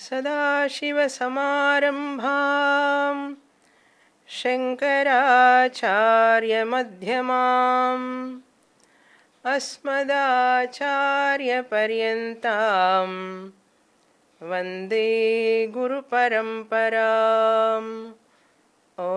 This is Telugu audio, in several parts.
सदाशिवसमारम्भां शङ्कराचार्यमध्यमाम् अस्मदाचार्यपर्यन्तां वन्दे गुरुपरम्पराम् ॐ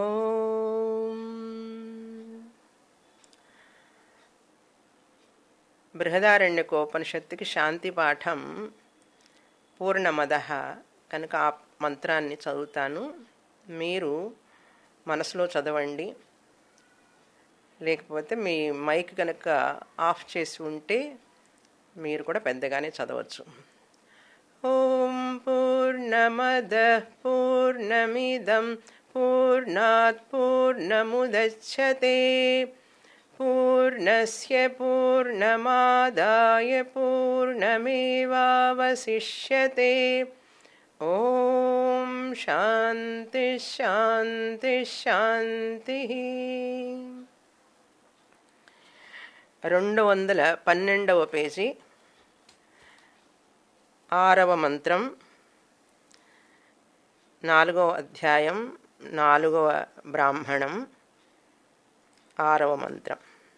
బృహదారణ్యకోపనిషత్తుకి శాంతి పాఠం పూర్ణమద కనుక ఆ మంత్రాన్ని చదువుతాను మీరు మనసులో చదవండి లేకపోతే మీ మైక్ కనుక ఆఫ్ చేసి ఉంటే మీరు కూడా పెద్దగానే చదవచ్చు ఓం పూర్ణమద పూర్ణమిదం పూర్ణాత్ పూర్ణముదచ్చతే పూర్ణస్య పూర్ణమాదాయ పూర్ణమేవావశిష్యతే ఓం శాంతి శాంతి శాంతి రెండు వందల పన్నెండవ పేజీ ఆరవ మంత్రం నాలుగవ అధ్యాయం నాలుగవ బ్రాహ్మణం ఆరవ మంత్రం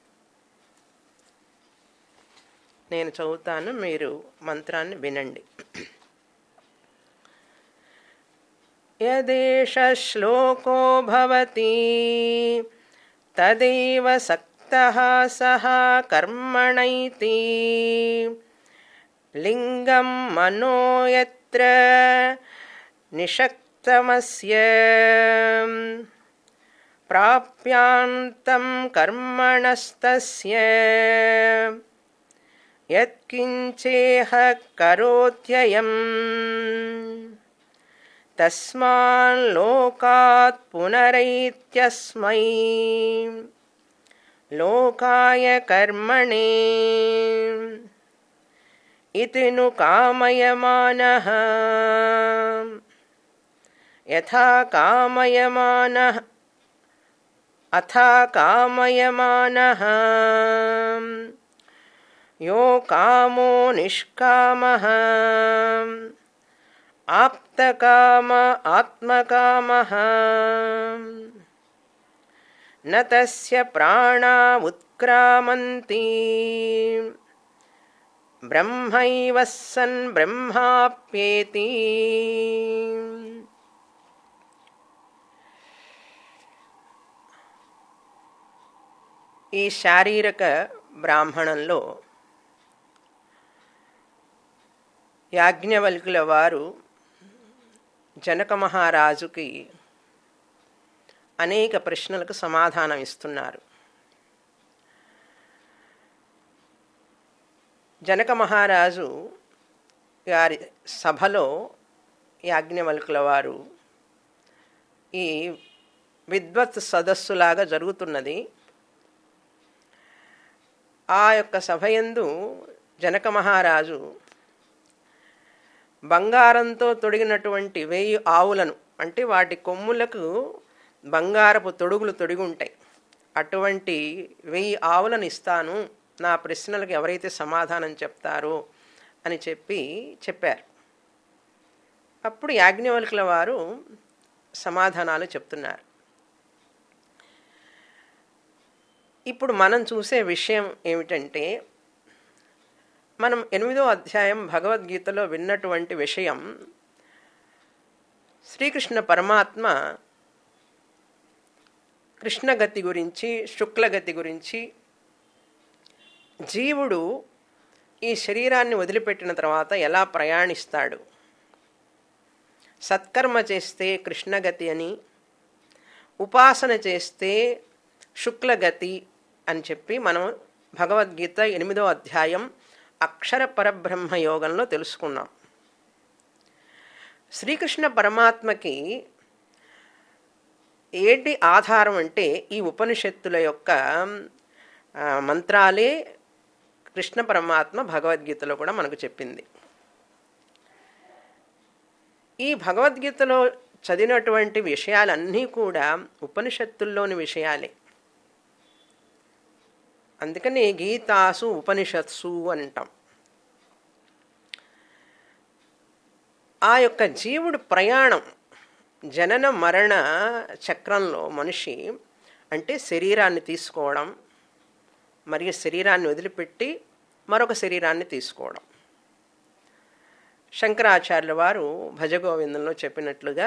నేను చదువుతాను మీరు మంత్రాన్ని వినండి యదేష శ్లోకో భవతి తదేవ సక్తః సహ కర్మణైతి లింగం మనో యత్ర నిషక్తమస్య ప్రాప్యాంతం కర్మణస్తస్య యత్కించేహ కరోత్యయం తస్మాల్లోకాత్ పునరైత్యస్మై లోకాయ కర్మణే ఇతి ను కామయమానః యథా కామయమానః అథా కామయమానः यो कामो निष्कामः आप्तकाम आत्मकामः न तस्य प्राणा उत्क्रामन्ति ब्रह्मैव सन् ब्रह्माप्येति ఈ శారీరక బ్రాహ్మణంలో యాజ్ఞవల్కుల వారు జనక మహారాజుకి అనేక ప్రశ్నలకు సమాధానం ఇస్తున్నారు జనక మహారాజు గారి సభలో యాజ్ఞవల్కుల వారు ఈ విద్వత్ సదస్సులాగా జరుగుతున్నది ఆ యొక్క సభయందు జనక మహారాజు బంగారంతో తొడిగినటువంటి వెయ్యి ఆవులను అంటే వాటి కొమ్ములకు బంగారపు తొడుగులు తొడిగి ఉంటాయి అటువంటి వెయ్యి ఆవులను ఇస్తాను నా ప్రశ్నలకు ఎవరైతే సమాధానం చెప్తారో అని చెప్పి చెప్పారు అప్పుడు యాజ్ఞవల్కుల వారు సమాధానాలు చెప్తున్నారు ఇప్పుడు మనం చూసే విషయం ఏమిటంటే మనం ఎనిమిదో అధ్యాయం భగవద్గీతలో విన్నటువంటి విషయం శ్రీకృష్ణ పరమాత్మ కృష్ణగతి గురించి శుక్లగతి గురించి జీవుడు ఈ శరీరాన్ని వదిలిపెట్టిన తర్వాత ఎలా ప్రయాణిస్తాడు సత్కర్మ చేస్తే కృష్ణగతి అని ఉపాసన చేస్తే శుక్లగతి అని చెప్పి మనం భగవద్గీత ఎనిమిదో అధ్యాయం అక్షర పరబ్రహ్మ యోగంలో తెలుసుకున్నాం శ్రీకృష్ణ పరమాత్మకి ఏంటి ఆధారం అంటే ఈ ఉపనిషత్తుల యొక్క మంత్రాలే కృష్ణ పరమాత్మ భగవద్గీతలో కూడా మనకు చెప్పింది ఈ భగవద్గీతలో చదివినటువంటి విషయాలన్నీ కూడా ఉపనిషత్తుల్లోని విషయాలే అందుకని గీతాసు ఉపనిషత్సు అంటాం ఆ యొక్క జీవుడు ప్రయాణం జనన మరణ చక్రంలో మనిషి అంటే శరీరాన్ని తీసుకోవడం మరియు శరీరాన్ని వదిలిపెట్టి మరొక శరీరాన్ని తీసుకోవడం శంకరాచార్యుల వారు భజగోవిందంలో చెప్పినట్లుగా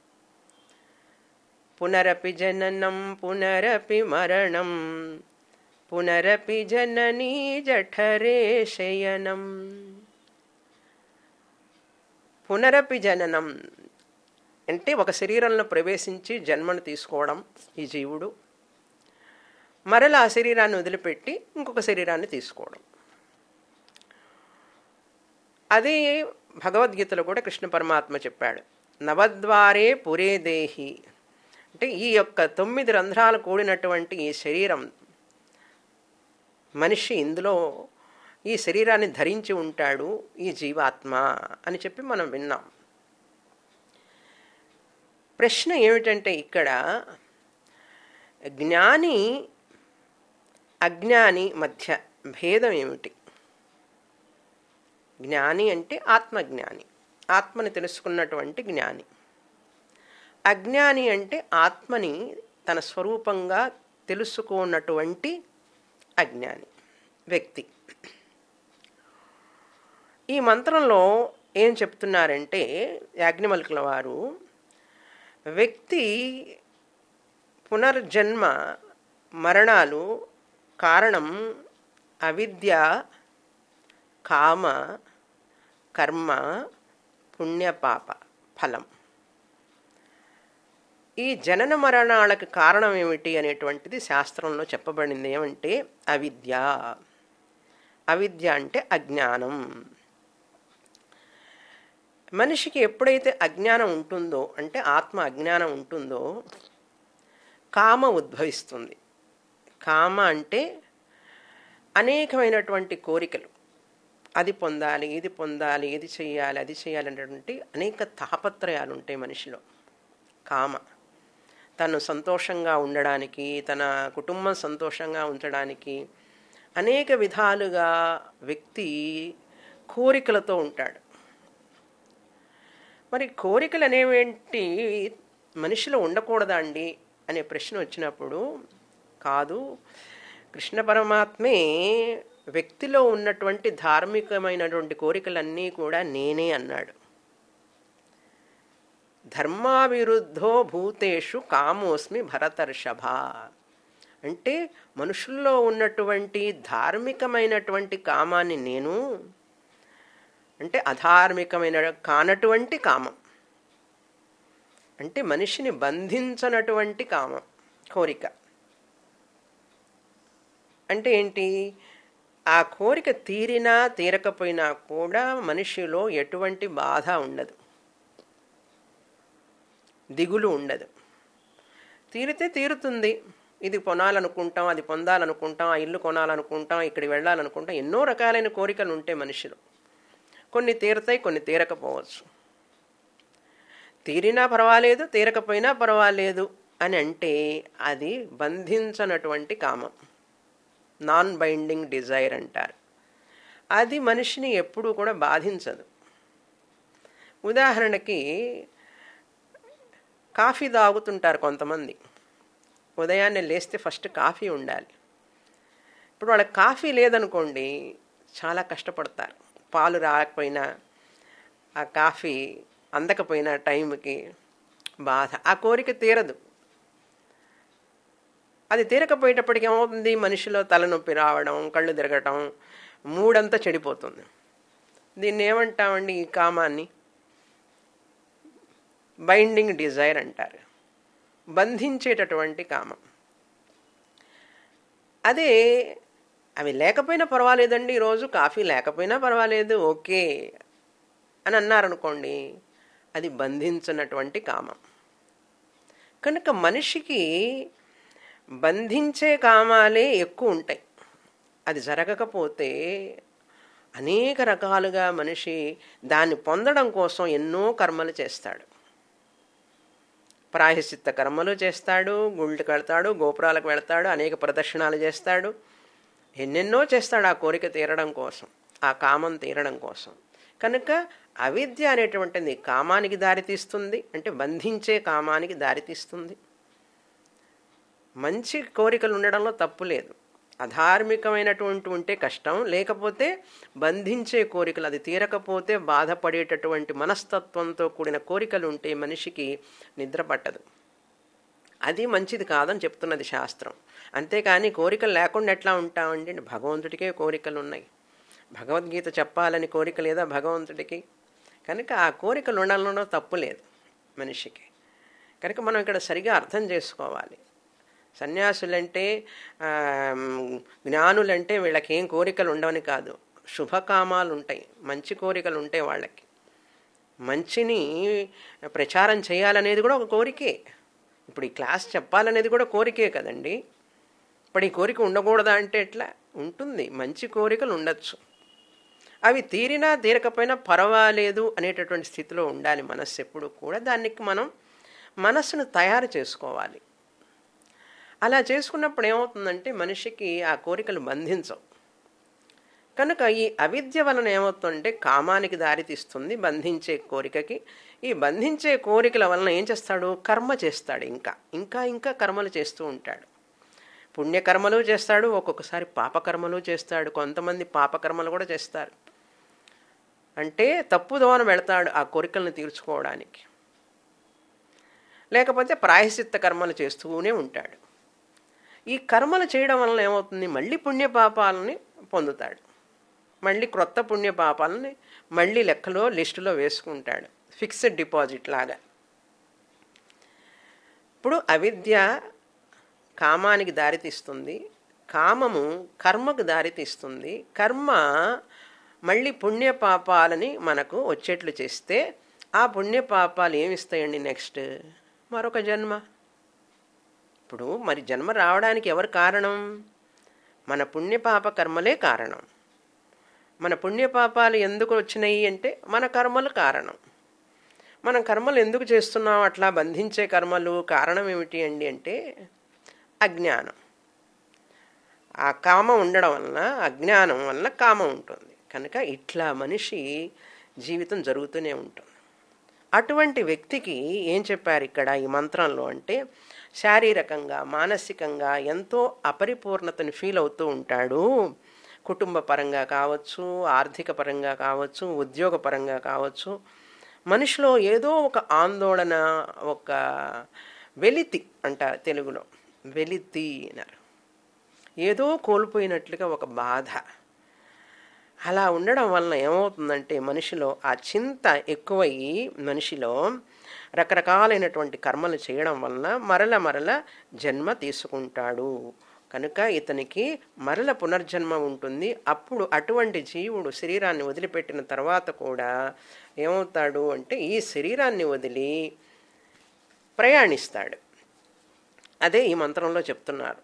పునరపి జననం పునరపి మరణం పునరపి జననీ జఠరే శయనం పునరపి జననం అంటే ఒక శరీరంలో ప్రవేశించి జన్మను తీసుకోవడం ఈ జీవుడు మరలా ఆ శరీరాన్ని వదిలిపెట్టి ఇంకొక శరీరాన్ని తీసుకోవడం అది భగవద్గీతలో కూడా కృష్ణ పరమాత్మ చెప్పాడు నవద్వారే పురే దేహి అంటే ఈ యొక్క తొమ్మిది రంధ్రాలు కూడినటువంటి ఈ శరీరం మనిషి ఇందులో ఈ శరీరాన్ని ధరించి ఉంటాడు ఈ జీవాత్మ అని చెప్పి మనం విన్నాం ప్రశ్న ఏమిటంటే ఇక్కడ జ్ఞాని అజ్ఞాని మధ్య భేదం ఏమిటి జ్ఞాని అంటే ఆత్మజ్ఞాని ఆత్మని తెలుసుకున్నటువంటి జ్ఞాని అజ్ఞాని అంటే ఆత్మని తన స్వరూపంగా తెలుసుకున్నటువంటి అజ్ఞాని వ్యక్తి ఈ మంత్రంలో ఏం చెప్తున్నారంటే యాజ్ఞవల్కుల వారు వ్యక్తి పునర్జన్మ మరణాలు కారణం అవిద్య కామ కర్మ పుణ్యపాప ఫలం ఈ జనన మరణాలకు కారణం ఏమిటి అనేటువంటిది శాస్త్రంలో చెప్పబడింది ఏమంటే అవిద్య అవిద్య అంటే అజ్ఞానం మనిషికి ఎప్పుడైతే అజ్ఞానం ఉంటుందో అంటే ఆత్మ అజ్ఞానం ఉంటుందో కామ ఉద్భవిస్తుంది కామ అంటే అనేకమైనటువంటి కోరికలు అది పొందాలి ఇది పొందాలి ఇది చేయాలి అది చేయాలి అనేటువంటి అనేక తాపత్రయాలు ఉంటాయి మనిషిలో కామ తను సంతోషంగా ఉండడానికి తన కుటుంబం సంతోషంగా ఉంచడానికి అనేక విధాలుగా వ్యక్తి కోరికలతో ఉంటాడు మరి కోరికలు అనేవేంటి మనిషిలో ఉండకూడదా అండి అనే ప్రశ్న వచ్చినప్పుడు కాదు కృష్ణ పరమాత్మే వ్యక్తిలో ఉన్నటువంటి ధార్మికమైనటువంటి కోరికలన్నీ కూడా నేనే అన్నాడు ధర్మావిరుద్ధో భూతేషు కామోస్మి భరతర్షభ అంటే మనుషుల్లో ఉన్నటువంటి ధార్మికమైనటువంటి కామాన్ని నేను అంటే అధార్మికమైన కానటువంటి కామం అంటే మనిషిని బంధించనటువంటి కామం కోరిక అంటే ఏంటి ఆ కోరిక తీరినా తీరకపోయినా కూడా మనిషిలో ఎటువంటి బాధ ఉండదు దిగులు ఉండదు తీరితే తీరుతుంది ఇది కొనాలనుకుంటాం అది పొందాలనుకుంటాం ఆ ఇల్లు కొనాలనుకుంటాం ఇక్కడికి వెళ్ళాలనుకుంటాం ఎన్నో రకాలైన కోరికలు ఉంటాయి మనిషిలో కొన్ని తీరతాయి కొన్ని తీరకపోవచ్చు తీరినా పర్వాలేదు తీరకపోయినా పర్వాలేదు అని అంటే అది బంధించనటువంటి కామం నాన్ బైండింగ్ డిజైర్ అంటారు అది మనిషిని ఎప్పుడూ కూడా బాధించదు ఉదాహరణకి కాఫీ తాగుతుంటారు కొంతమంది ఉదయాన్నే లేస్తే ఫస్ట్ కాఫీ ఉండాలి ఇప్పుడు వాళ్ళకి కాఫీ లేదనుకోండి చాలా కష్టపడతారు పాలు రాకపోయినా ఆ కాఫీ అందకపోయినా టైంకి బాధ ఆ కోరిక తీరదు అది తీరకపోయేటప్పటికి ఏమవుతుంది మనిషిలో తలనొప్పి రావడం కళ్ళు తిరగటం మూడంతా చెడిపోతుంది దీన్ని ఏమంటామండి ఈ కామాన్ని బైండింగ్ డిజైర్ అంటారు బంధించేటటువంటి కామం అదే అవి లేకపోయినా పర్వాలేదండి ఈరోజు కాఫీ లేకపోయినా పర్వాలేదు ఓకే అని అన్నారనుకోండి అది బంధించినటువంటి కామం కనుక మనిషికి బంధించే కామాలే ఎక్కువ ఉంటాయి అది జరగకపోతే అనేక రకాలుగా మనిషి దాన్ని పొందడం కోసం ఎన్నో కర్మలు చేస్తాడు ప్రాయశ్చిత్త కర్మలు చేస్తాడు గుళ్ళకి వెళ్తాడు గోపురాలకు వెళ్తాడు అనేక ప్రదర్శనలు చేస్తాడు ఎన్నెన్నో చేస్తాడు ఆ కోరిక తీరడం కోసం ఆ కామం తీరడం కోసం కనుక అవిద్య అనేటువంటిది కామానికి దారితీస్తుంది అంటే బంధించే కామానికి దారితీస్తుంది మంచి కోరికలు ఉండడంలో తప్పు లేదు అధార్మికమైనటువంటి ఉంటే కష్టం లేకపోతే బంధించే కోరికలు అది తీరకపోతే బాధపడేటటువంటి మనస్తత్వంతో కూడిన కోరికలు ఉంటే మనిషికి నిద్ర పట్టదు అది మంచిది కాదని చెప్తున్నది శాస్త్రం అంతేకాని కోరికలు లేకుండా ఎట్లా ఉంటామండి భగవంతుడికే కోరికలు ఉన్నాయి భగవద్గీత చెప్పాలని కోరిక లేదా భగవంతుడికి కనుక ఆ కోరికలు ఉండడంలో తప్పు లేదు మనిషికి కనుక మనం ఇక్కడ సరిగా అర్థం చేసుకోవాలి సన్యాసులంటే జ్ఞానులంటే వీళ్ళకి ఏం కోరికలు ఉండవని కాదు శుభకామాలు ఉంటాయి మంచి కోరికలు ఉంటాయి వాళ్ళకి మంచిని ప్రచారం చేయాలనేది కూడా ఒక కోరికే ఇప్పుడు ఈ క్లాస్ చెప్పాలనేది కూడా కోరికే కదండి ఇప్పుడు ఈ కోరిక ఉండకూడదా అంటే ఎట్లా ఉంటుంది మంచి కోరికలు ఉండొచ్చు అవి తీరినా తీరకపోయినా పర్వాలేదు అనేటటువంటి స్థితిలో ఉండాలి మనస్సు ఎప్పుడు కూడా దానికి మనం మనస్సును తయారు చేసుకోవాలి అలా చేసుకున్నప్పుడు ఏమవుతుందంటే మనిషికి ఆ కోరికలు బంధించవు కనుక ఈ అవిద్య వలన ఏమవుతుందంటే కామానికి దారితీస్తుంది బంధించే కోరికకి ఈ బంధించే కోరికల వలన ఏం చేస్తాడు కర్మ చేస్తాడు ఇంకా ఇంకా ఇంకా కర్మలు చేస్తూ ఉంటాడు పుణ్యకర్మలు చేస్తాడు ఒక్కొక్కసారి పాపకర్మలు చేస్తాడు కొంతమంది పాపకర్మలు కూడా చేస్తారు అంటే తప్పుదోన వెళతాడు ఆ కోరికలను తీర్చుకోవడానికి లేకపోతే ప్రాయశ్చిత్త కర్మలు చేస్తూనే ఉంటాడు ఈ కర్మలు చేయడం వలన ఏమవుతుంది మళ్ళీ పుణ్యపాపాలని పొందుతాడు మళ్ళీ క్రొత్త పుణ్యపాపాలని మళ్ళీ లెక్కలో లిస్టులో వేసుకుంటాడు ఫిక్స్డ్ డిపాజిట్ లాగా ఇప్పుడు అవిద్య కామానికి దారితీస్తుంది కామము కర్మకు దారితీస్తుంది కర్మ మళ్ళీ పుణ్యపాపాలని మనకు వచ్చేట్లు చేస్తే ఆ పుణ్యపాపాలు ఏమిస్తాయండి నెక్స్ట్ మరొక జన్మ ఇప్పుడు మరి జన్మ రావడానికి ఎవరు కారణం మన పుణ్యపాప కర్మలే కారణం మన పుణ్యపాపాలు ఎందుకు వచ్చినాయి అంటే మన కర్మలు కారణం మనం కర్మలు ఎందుకు చేస్తున్నాం అట్లా బంధించే కర్మలు కారణం ఏమిటి అండి అంటే అజ్ఞానం ఆ కామం ఉండడం వలన అజ్ఞానం వలన కామం ఉంటుంది కనుక ఇట్లా మనిషి జీవితం జరుగుతూనే ఉంటుంది అటువంటి వ్యక్తికి ఏం చెప్పారు ఇక్కడ ఈ మంత్రంలో అంటే శారీరకంగా మానసికంగా ఎంతో అపరిపూర్ణతని ఫీల్ అవుతూ ఉంటాడు కుటుంబ పరంగా కావచ్చు ఆర్థిక పరంగా కావచ్చు ఉద్యోగ పరంగా కావచ్చు మనిషిలో ఏదో ఒక ఆందోళన ఒక వెలితి అంటారు తెలుగులో వెలితి అన్నారు ఏదో కోల్పోయినట్లుగా ఒక బాధ అలా ఉండడం వలన ఏమవుతుందంటే మనిషిలో ఆ చింత ఎక్కువయ్యి మనిషిలో రకరకాలైనటువంటి కర్మలు చేయడం వలన మరల మరల జన్మ తీసుకుంటాడు కనుక ఇతనికి మరల పునర్జన్మ ఉంటుంది అప్పుడు అటువంటి జీవుడు శరీరాన్ని వదిలిపెట్టిన తర్వాత కూడా ఏమవుతాడు అంటే ఈ శరీరాన్ని వదిలి ప్రయాణిస్తాడు అదే ఈ మంత్రంలో చెప్తున్నారు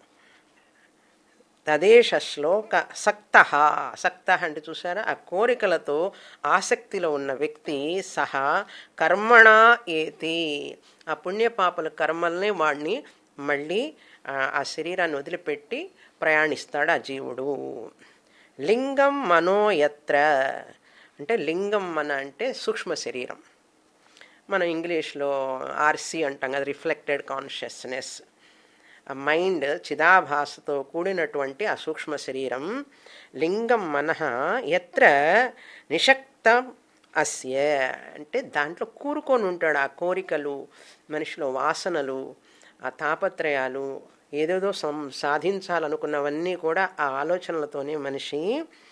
తదేశ శ్లోక సక్త సక్త అంటే చూసారా ఆ కోరికలతో ఆసక్తిలో ఉన్న వ్యక్తి సహా కర్మణ ఏతి ఆ పుణ్యపాపల కర్మల్ని వాడిని మళ్ళీ ఆ శరీరాన్ని వదిలిపెట్టి ప్రయాణిస్తాడు ఆ జీవుడు లింగం మనోయత్ర అంటే లింగం మన అంటే సూక్ష్మ శరీరం మనం ఇంగ్లీష్లో ఆర్సి అంటాం కదా రిఫ్లెక్టెడ్ కాన్షియస్నెస్ ఆ మైండ్ చిదాభాసతో కూడినటువంటి ఆ సూక్ష్మ శరీరం లింగం మనః ఎత్ర నిషక్తం అస్య అంటే దాంట్లో కూరుకొని ఉంటాడు ఆ కోరికలు మనిషిలో వాసనలు ఆ తాపత్రయాలు ఏదేదో సం సాధించాలనుకున్నవన్నీ కూడా ఆ ఆలోచనలతోనే మనిషి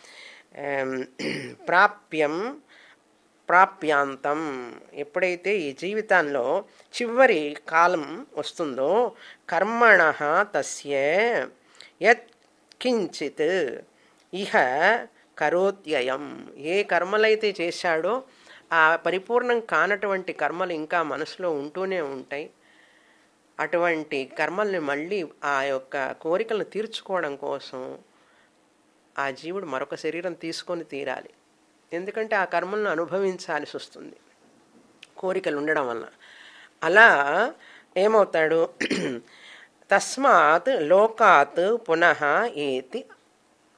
ప్రాప్యం ప్రాప్యాంతం ఎప్పుడైతే ఈ జీవితంలో చివరి కాలం వస్తుందో కర్మణ తస్య యత్ కించిత్ ఇహ కరోత్యయం ఏ కర్మలైతే చేశాడో ఆ పరిపూర్ణం కానటువంటి కర్మలు ఇంకా మనసులో ఉంటూనే ఉంటాయి అటువంటి కర్మల్ని మళ్ళీ ఆ యొక్క కోరికలను తీర్చుకోవడం కోసం ఆ జీవుడు మరొక శరీరం తీసుకొని తీరాలి ఎందుకంటే ఆ కర్మలను అనుభవించాల్సి వస్తుంది కోరికలు ఉండడం వల్ల అలా ఏమవుతాడు తస్మాత్ లోకాత్ పునః ఏతి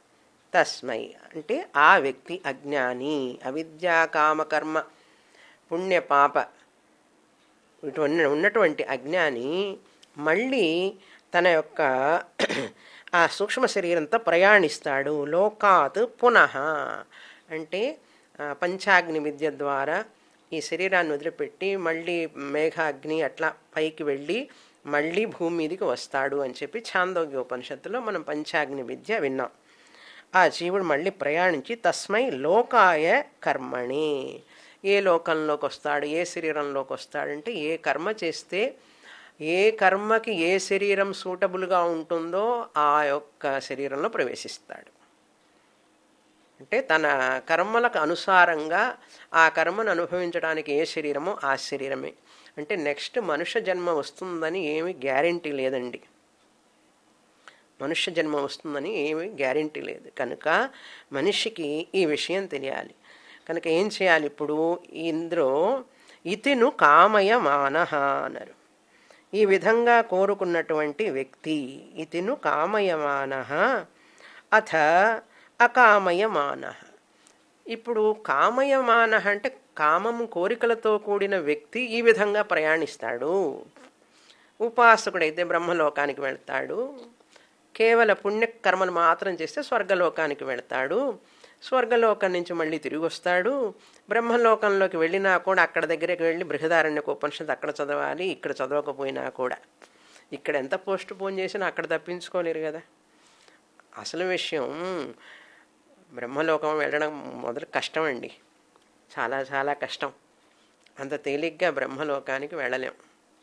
తస్మై అంటే ఆ వ్యక్తి అజ్ఞాని అవిద్యా కామకర్మ పుణ్య పాప ఇటువంటి ఉన్నటువంటి అజ్ఞాని మళ్ళీ తన యొక్క ఆ సూక్ష్మ శరీరంతో ప్రయాణిస్తాడు లోకాత్ పునః అంటే ఆ, పంచాగ్ని విద్య ద్వారా ఈ శరీరాన్ని వదిలిపెట్టి మళ్ళీ మేఘాగ్ని అట్లా పైకి వెళ్ళి మళ్ళీ భూమి మీదకి వస్తాడు అని చెప్పి ఛాందోగ్య ఉపనిషత్తులో మనం పంచాగ్ని విద్య విన్నాం ఆ జీవుడు మళ్ళీ ప్రయాణించి తస్మై లోకాయ కర్మణి ఏ లోకంలోకి వస్తాడు ఏ శరీరంలోకి వస్తాడంటే ఏ కర్మ చేస్తే ఏ కర్మకి ఏ శరీరం సూటబుల్గా ఉంటుందో ఆ యొక్క శరీరంలో ప్రవేశిస్తాడు అంటే తన కర్మలకు అనుసారంగా ఆ కర్మను అనుభవించడానికి ఏ శరీరమో ఆ శరీరమే అంటే నెక్స్ట్ మనుష్య జన్మ వస్తుందని ఏమి గ్యారంటీ లేదండి మనుష్య జన్మ వస్తుందని ఏమి గ్యారంటీ లేదు కనుక మనిషికి ఈ విషయం తెలియాలి కనుక ఏం చేయాలి ఇప్పుడు ఇందులో ఇతిను కామయ మానహ అన్నారు ఈ విధంగా కోరుకున్నటువంటి వ్యక్తి ఇతిను కామయమాన అథ అకామయమాన ఇప్పుడు కామయమాన అంటే కామము కోరికలతో కూడిన వ్యక్తి ఈ విధంగా ప్రయాణిస్తాడు ఉపాసకుడైతే బ్రహ్మలోకానికి వెళ్తాడు కేవల పుణ్యకర్మలు మాత్రం చేస్తే స్వర్గలోకానికి వెళ్తాడు స్వర్గలోకం నుంచి మళ్ళీ తిరిగి వస్తాడు బ్రహ్మలోకంలోకి వెళ్ళినా కూడా అక్కడ దగ్గరికి వెళ్ళి బృహదారణ్య ఉపనిషత్తు అక్కడ చదవాలి ఇక్కడ చదవకపోయినా కూడా ఇక్కడ ఎంత పోస్ట్ పోన్ చేసినా అక్కడ తప్పించుకోలేరు కదా అసలు విషయం బ్రహ్మలోకం వెళ్ళడం మొదలు కష్టం అండి చాలా చాలా కష్టం అంత తేలిగ్గా బ్రహ్మలోకానికి వెళ్ళలేం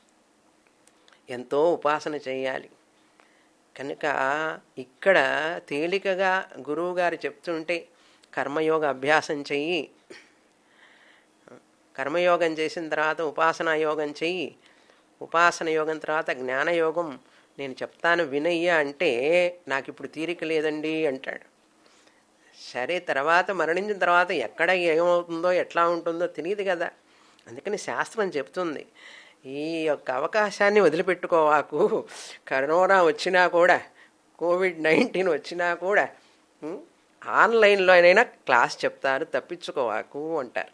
ఎంతో ఉపాసన చేయాలి కనుక ఇక్కడ తేలికగా గురువు గారు చెప్తుంటే కర్మయోగ అభ్యాసం చెయ్యి కర్మయోగం చేసిన తర్వాత ఉపాసనా యోగం చెయ్యి ఉపాసన యోగం తర్వాత జ్ఞానయోగం నేను చెప్తాను వినయ్య అంటే నాకు ఇప్పుడు తీరిక లేదండి అంటాడు సరే తర్వాత మరణించిన తర్వాత ఎక్కడ ఏమవుతుందో ఎట్లా ఉంటుందో తెలియదు కదా అందుకని శాస్త్రం చెప్తుంది ఈ యొక్క అవకాశాన్ని వదిలిపెట్టుకోవాకు కరోనా వచ్చినా కూడా కోవిడ్ నైన్టీన్ వచ్చినా కూడా ఉం, ఆన్లైన్లో అయినా క్లాస్ చెప్తారు తప్పించుకోవాకు అంటారు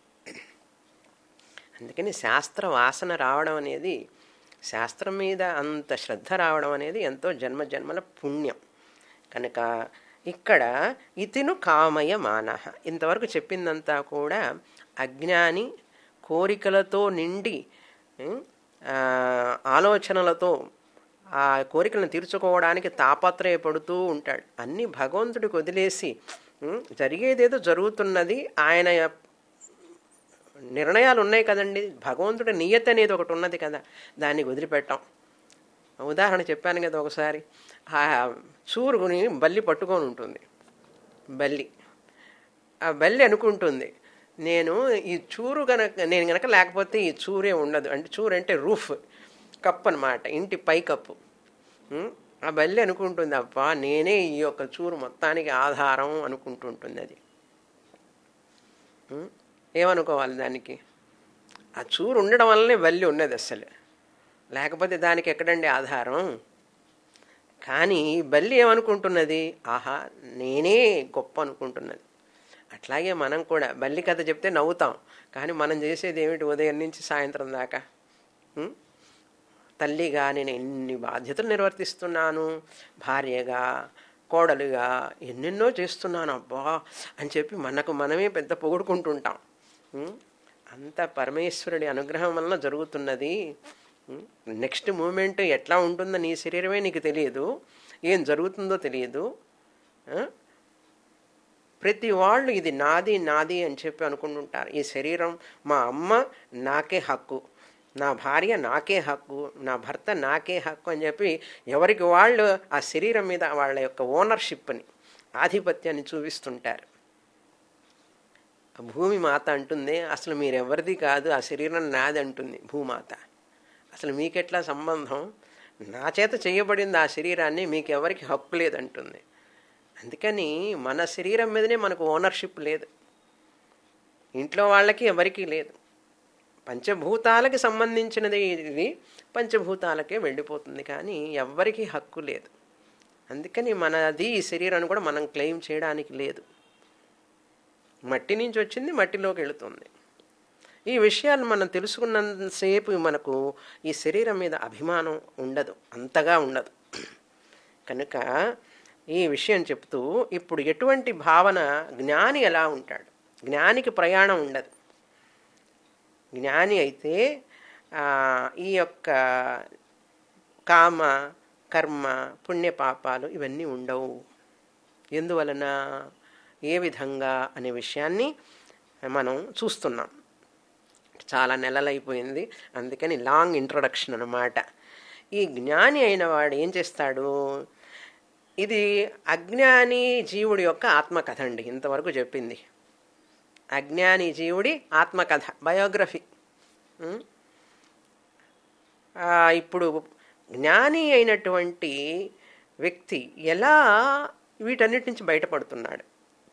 అందుకని శాస్త్ర వాసన రావడం అనేది శాస్త్రం మీద అంత శ్రద్ధ రావడం అనేది ఎంతో జన్మ జన్మల పుణ్యం కనుక ఇక్కడ ఇతిను కామయ మానహ ఇంతవరకు చెప్పిందంతా కూడా అజ్ఞాని కోరికలతో నిండి ఉం, ఆ, ఆలోచనలతో ఆ కోరికలను తీర్చుకోవడానికి తాపత్రయపడుతూ ఉంటాడు అన్నీ భగవంతుడికి వదిలేసి ఉం, జరిగేదేదో జరుగుతున్నది ఆయన నిర్ణయాలు ఉన్నాయి కదండి భగవంతుడి నియతి అనేది ఒకటి ఉన్నది కదా దాన్ని వదిలిపెట్టాం ఉదాహరణ చెప్పాను కదా ఒకసారి ఆ చూరుగుని బల్లి పట్టుకొని ఉంటుంది బల్లి ఆ బల్లి అనుకుంటుంది నేను ఈ చూరు గనక నేను గనక లేకపోతే ఈ చూరే ఉండదు అంటే చూరు అంటే రూఫ్ కప్పు అనమాట ఇంటి పై కప్పు ఉం? ఆ బల్లి అనుకుంటుంది అబ్బా నేనే ఈ యొక్క చూరు మొత్తానికి ఆధారం అనుకుంటుంటుంది అది ఉం? ఏమనుకోవాలి దానికి ఆ చూరు ఉండడం వల్లనే బల్లి ఉన్నది అసలు లేకపోతే దానికి ఎక్కడండి ఆధారం కానీ ఈ బల్లి ఏమనుకుంటున్నది ఆహా నేనే గొప్ప అనుకుంటున్నది అట్లాగే మనం కూడా బల్లి కథ చెప్తే నవ్వుతాం కానీ మనం చేసేది ఏమిటి ఉదయం నుంచి సాయంత్రం దాకా ఉం? తల్లిగా నేను ఎన్ని బాధ్యతలు నిర్వర్తిస్తున్నాను భార్యగా కోడలుగా ఎన్నెన్నో చేస్తున్నాను అబ్బా అని చెప్పి మనకు మనమే పెద్ద పొగుడుకుంటుంటాం ఉం? అంత పరమేశ్వరుడి అనుగ్రహం వలన జరుగుతున్నది ఉం? నెక్స్ట్ మూమెంట్ ఎట్లా ఉంటుందో నీ శరీరమే నీకు తెలియదు ఏం జరుగుతుందో తెలియదు ఆ? ప్రతి వాళ్ళు ఇది నాది నాది అని చెప్పి అనుకుంటుంటారు ఈ శరీరం మా అమ్మ నాకే హక్కు నా భార్య నాకే హక్కు నా భర్త నాకే హక్కు అని చెప్పి ఎవరికి వాళ్ళు ఆ శరీరం మీద వాళ్ళ యొక్క ఓనర్షిప్ని ఆధిపత్యాన్ని చూపిస్తుంటారు భూమి మాత అంటుంది అసలు మీరెవరిది కాదు ఆ శరీరం నాది అంటుంది భూమాత అసలు మీకెట్లా సంబంధం నా చేత చేయబడింది ఆ శరీరాన్ని మీకు ఎవరికి హక్కు లేదంటుంది అందుకని మన శరీరం మీదనే మనకు ఓనర్షిప్ లేదు ఇంట్లో వాళ్ళకి ఎవరికీ లేదు పంచభూతాలకి సంబంధించినది ఇది పంచభూతాలకే వెళ్ళిపోతుంది కానీ ఎవ్వరికీ హక్కు లేదు అందుకని మనది ఈ శరీరాన్ని కూడా మనం క్లెయిమ్ చేయడానికి లేదు మట్టి నుంచి వచ్చింది మట్టిలోకి వెళుతుంది ఈ విషయాలు మనం తెలుసుకున్నంతసేపు మనకు ఈ శరీరం మీద అభిమానం ఉండదు అంతగా ఉండదు కనుక ఈ విషయం చెప్తూ ఇప్పుడు ఎటువంటి భావన జ్ఞాని ఎలా ఉంటాడు జ్ఞానికి ప్రయాణం ఉండదు జ్ఞాని అయితే ఆ, ఈ యొక్క కామ కర్మ పుణ్యపాపాలు ఇవన్నీ ఉండవు ఎందువలన ఏ విధంగా అనే విషయాన్ని మనం చూస్తున్నాం చాలా నెలలైపోయింది అందుకని లాంగ్ ఇంట్రొడక్షన్ అన్నమాట ఈ జ్ఞాని అయిన వాడు ఏం చేస్తాడు ఇది అజ్ఞాని జీవుడి యొక్క ఆత్మకథ అండి ఇంతవరకు చెప్పింది అజ్ఞాని జీవుడి ఆత్మకథ బయోగ్రఫీ ఉం? ఆ, ఇప్పుడు జ్ఞాని అయినటువంటి వ్యక్తి ఎలా వీటన్నిటి నుంచి బయటపడుతున్నాడు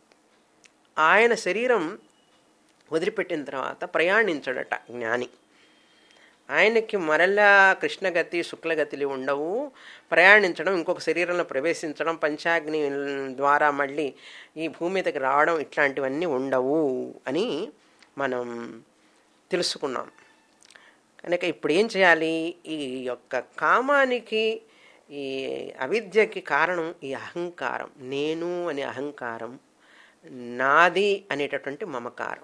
ఆయన శరీరం వదిలిపెట్టిన తర్వాత ప్రయాణించడట జ్ఞాని ఆయనకి మరలా కృష్ణగతి శుక్లగతిలు ఉండవు ప్రయాణించడం ఇంకొక శరీరంలో ప్రవేశించడం పంచాగ్ని ద్వారా మళ్ళీ ఈ భూమి మీదకి రావడం ఇట్లాంటివన్నీ ఉండవు అని మనం తెలుసుకున్నాం కనుక ఇప్పుడు ఏం చేయాలి ఈ యొక్క కామానికి ఈ అవిద్యకి కారణం ఈ అహంకారం నేను అనే అహంకారం నాది అనేటటువంటి మమకారం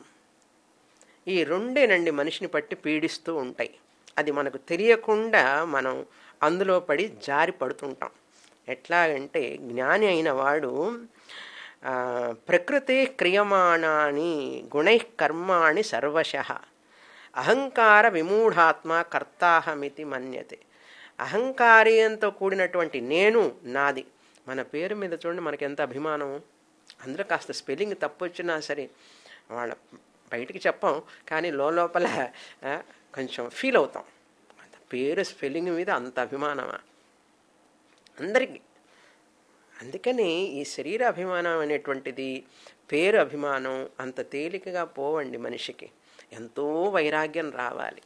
ఈ రెండేనండి మనిషిని పట్టి పీడిస్తూ ఉంటాయి అది మనకు తెలియకుండా మనం అందులో పడి జారి పడుతుంటాం ఎట్లాగంటే జ్ఞాని అయిన వాడు ఆ, ప్రకృతి క్రియమాణాని గుణై కర్మాణి సర్వశ అహంకార విమూఢాత్మ కర్తాహమితి మన్యతే అహంకార్యంతో కూడినటువంటి నేను నాది మన పేరు మీద చూడండి మనకి ఎంత అభిమానం అందులో కాస్త స్పెల్లింగ్ తప్పు వచ్చినా సరే వాళ్ళ బయటికి చెప్పాం కానీ లోపల ఆ, కొంచెం ఫీల్ అవుతాం అంత పేరు స్పెల్లింగ్ మీద అంత అభిమానమా అందరికీ అందుకని ఈ శరీర అభిమానం అనేటువంటిది పేరు అభిమానం అంత తేలికగా పోవండి మనిషికి ఎంతో వైరాగ్యం రావాలి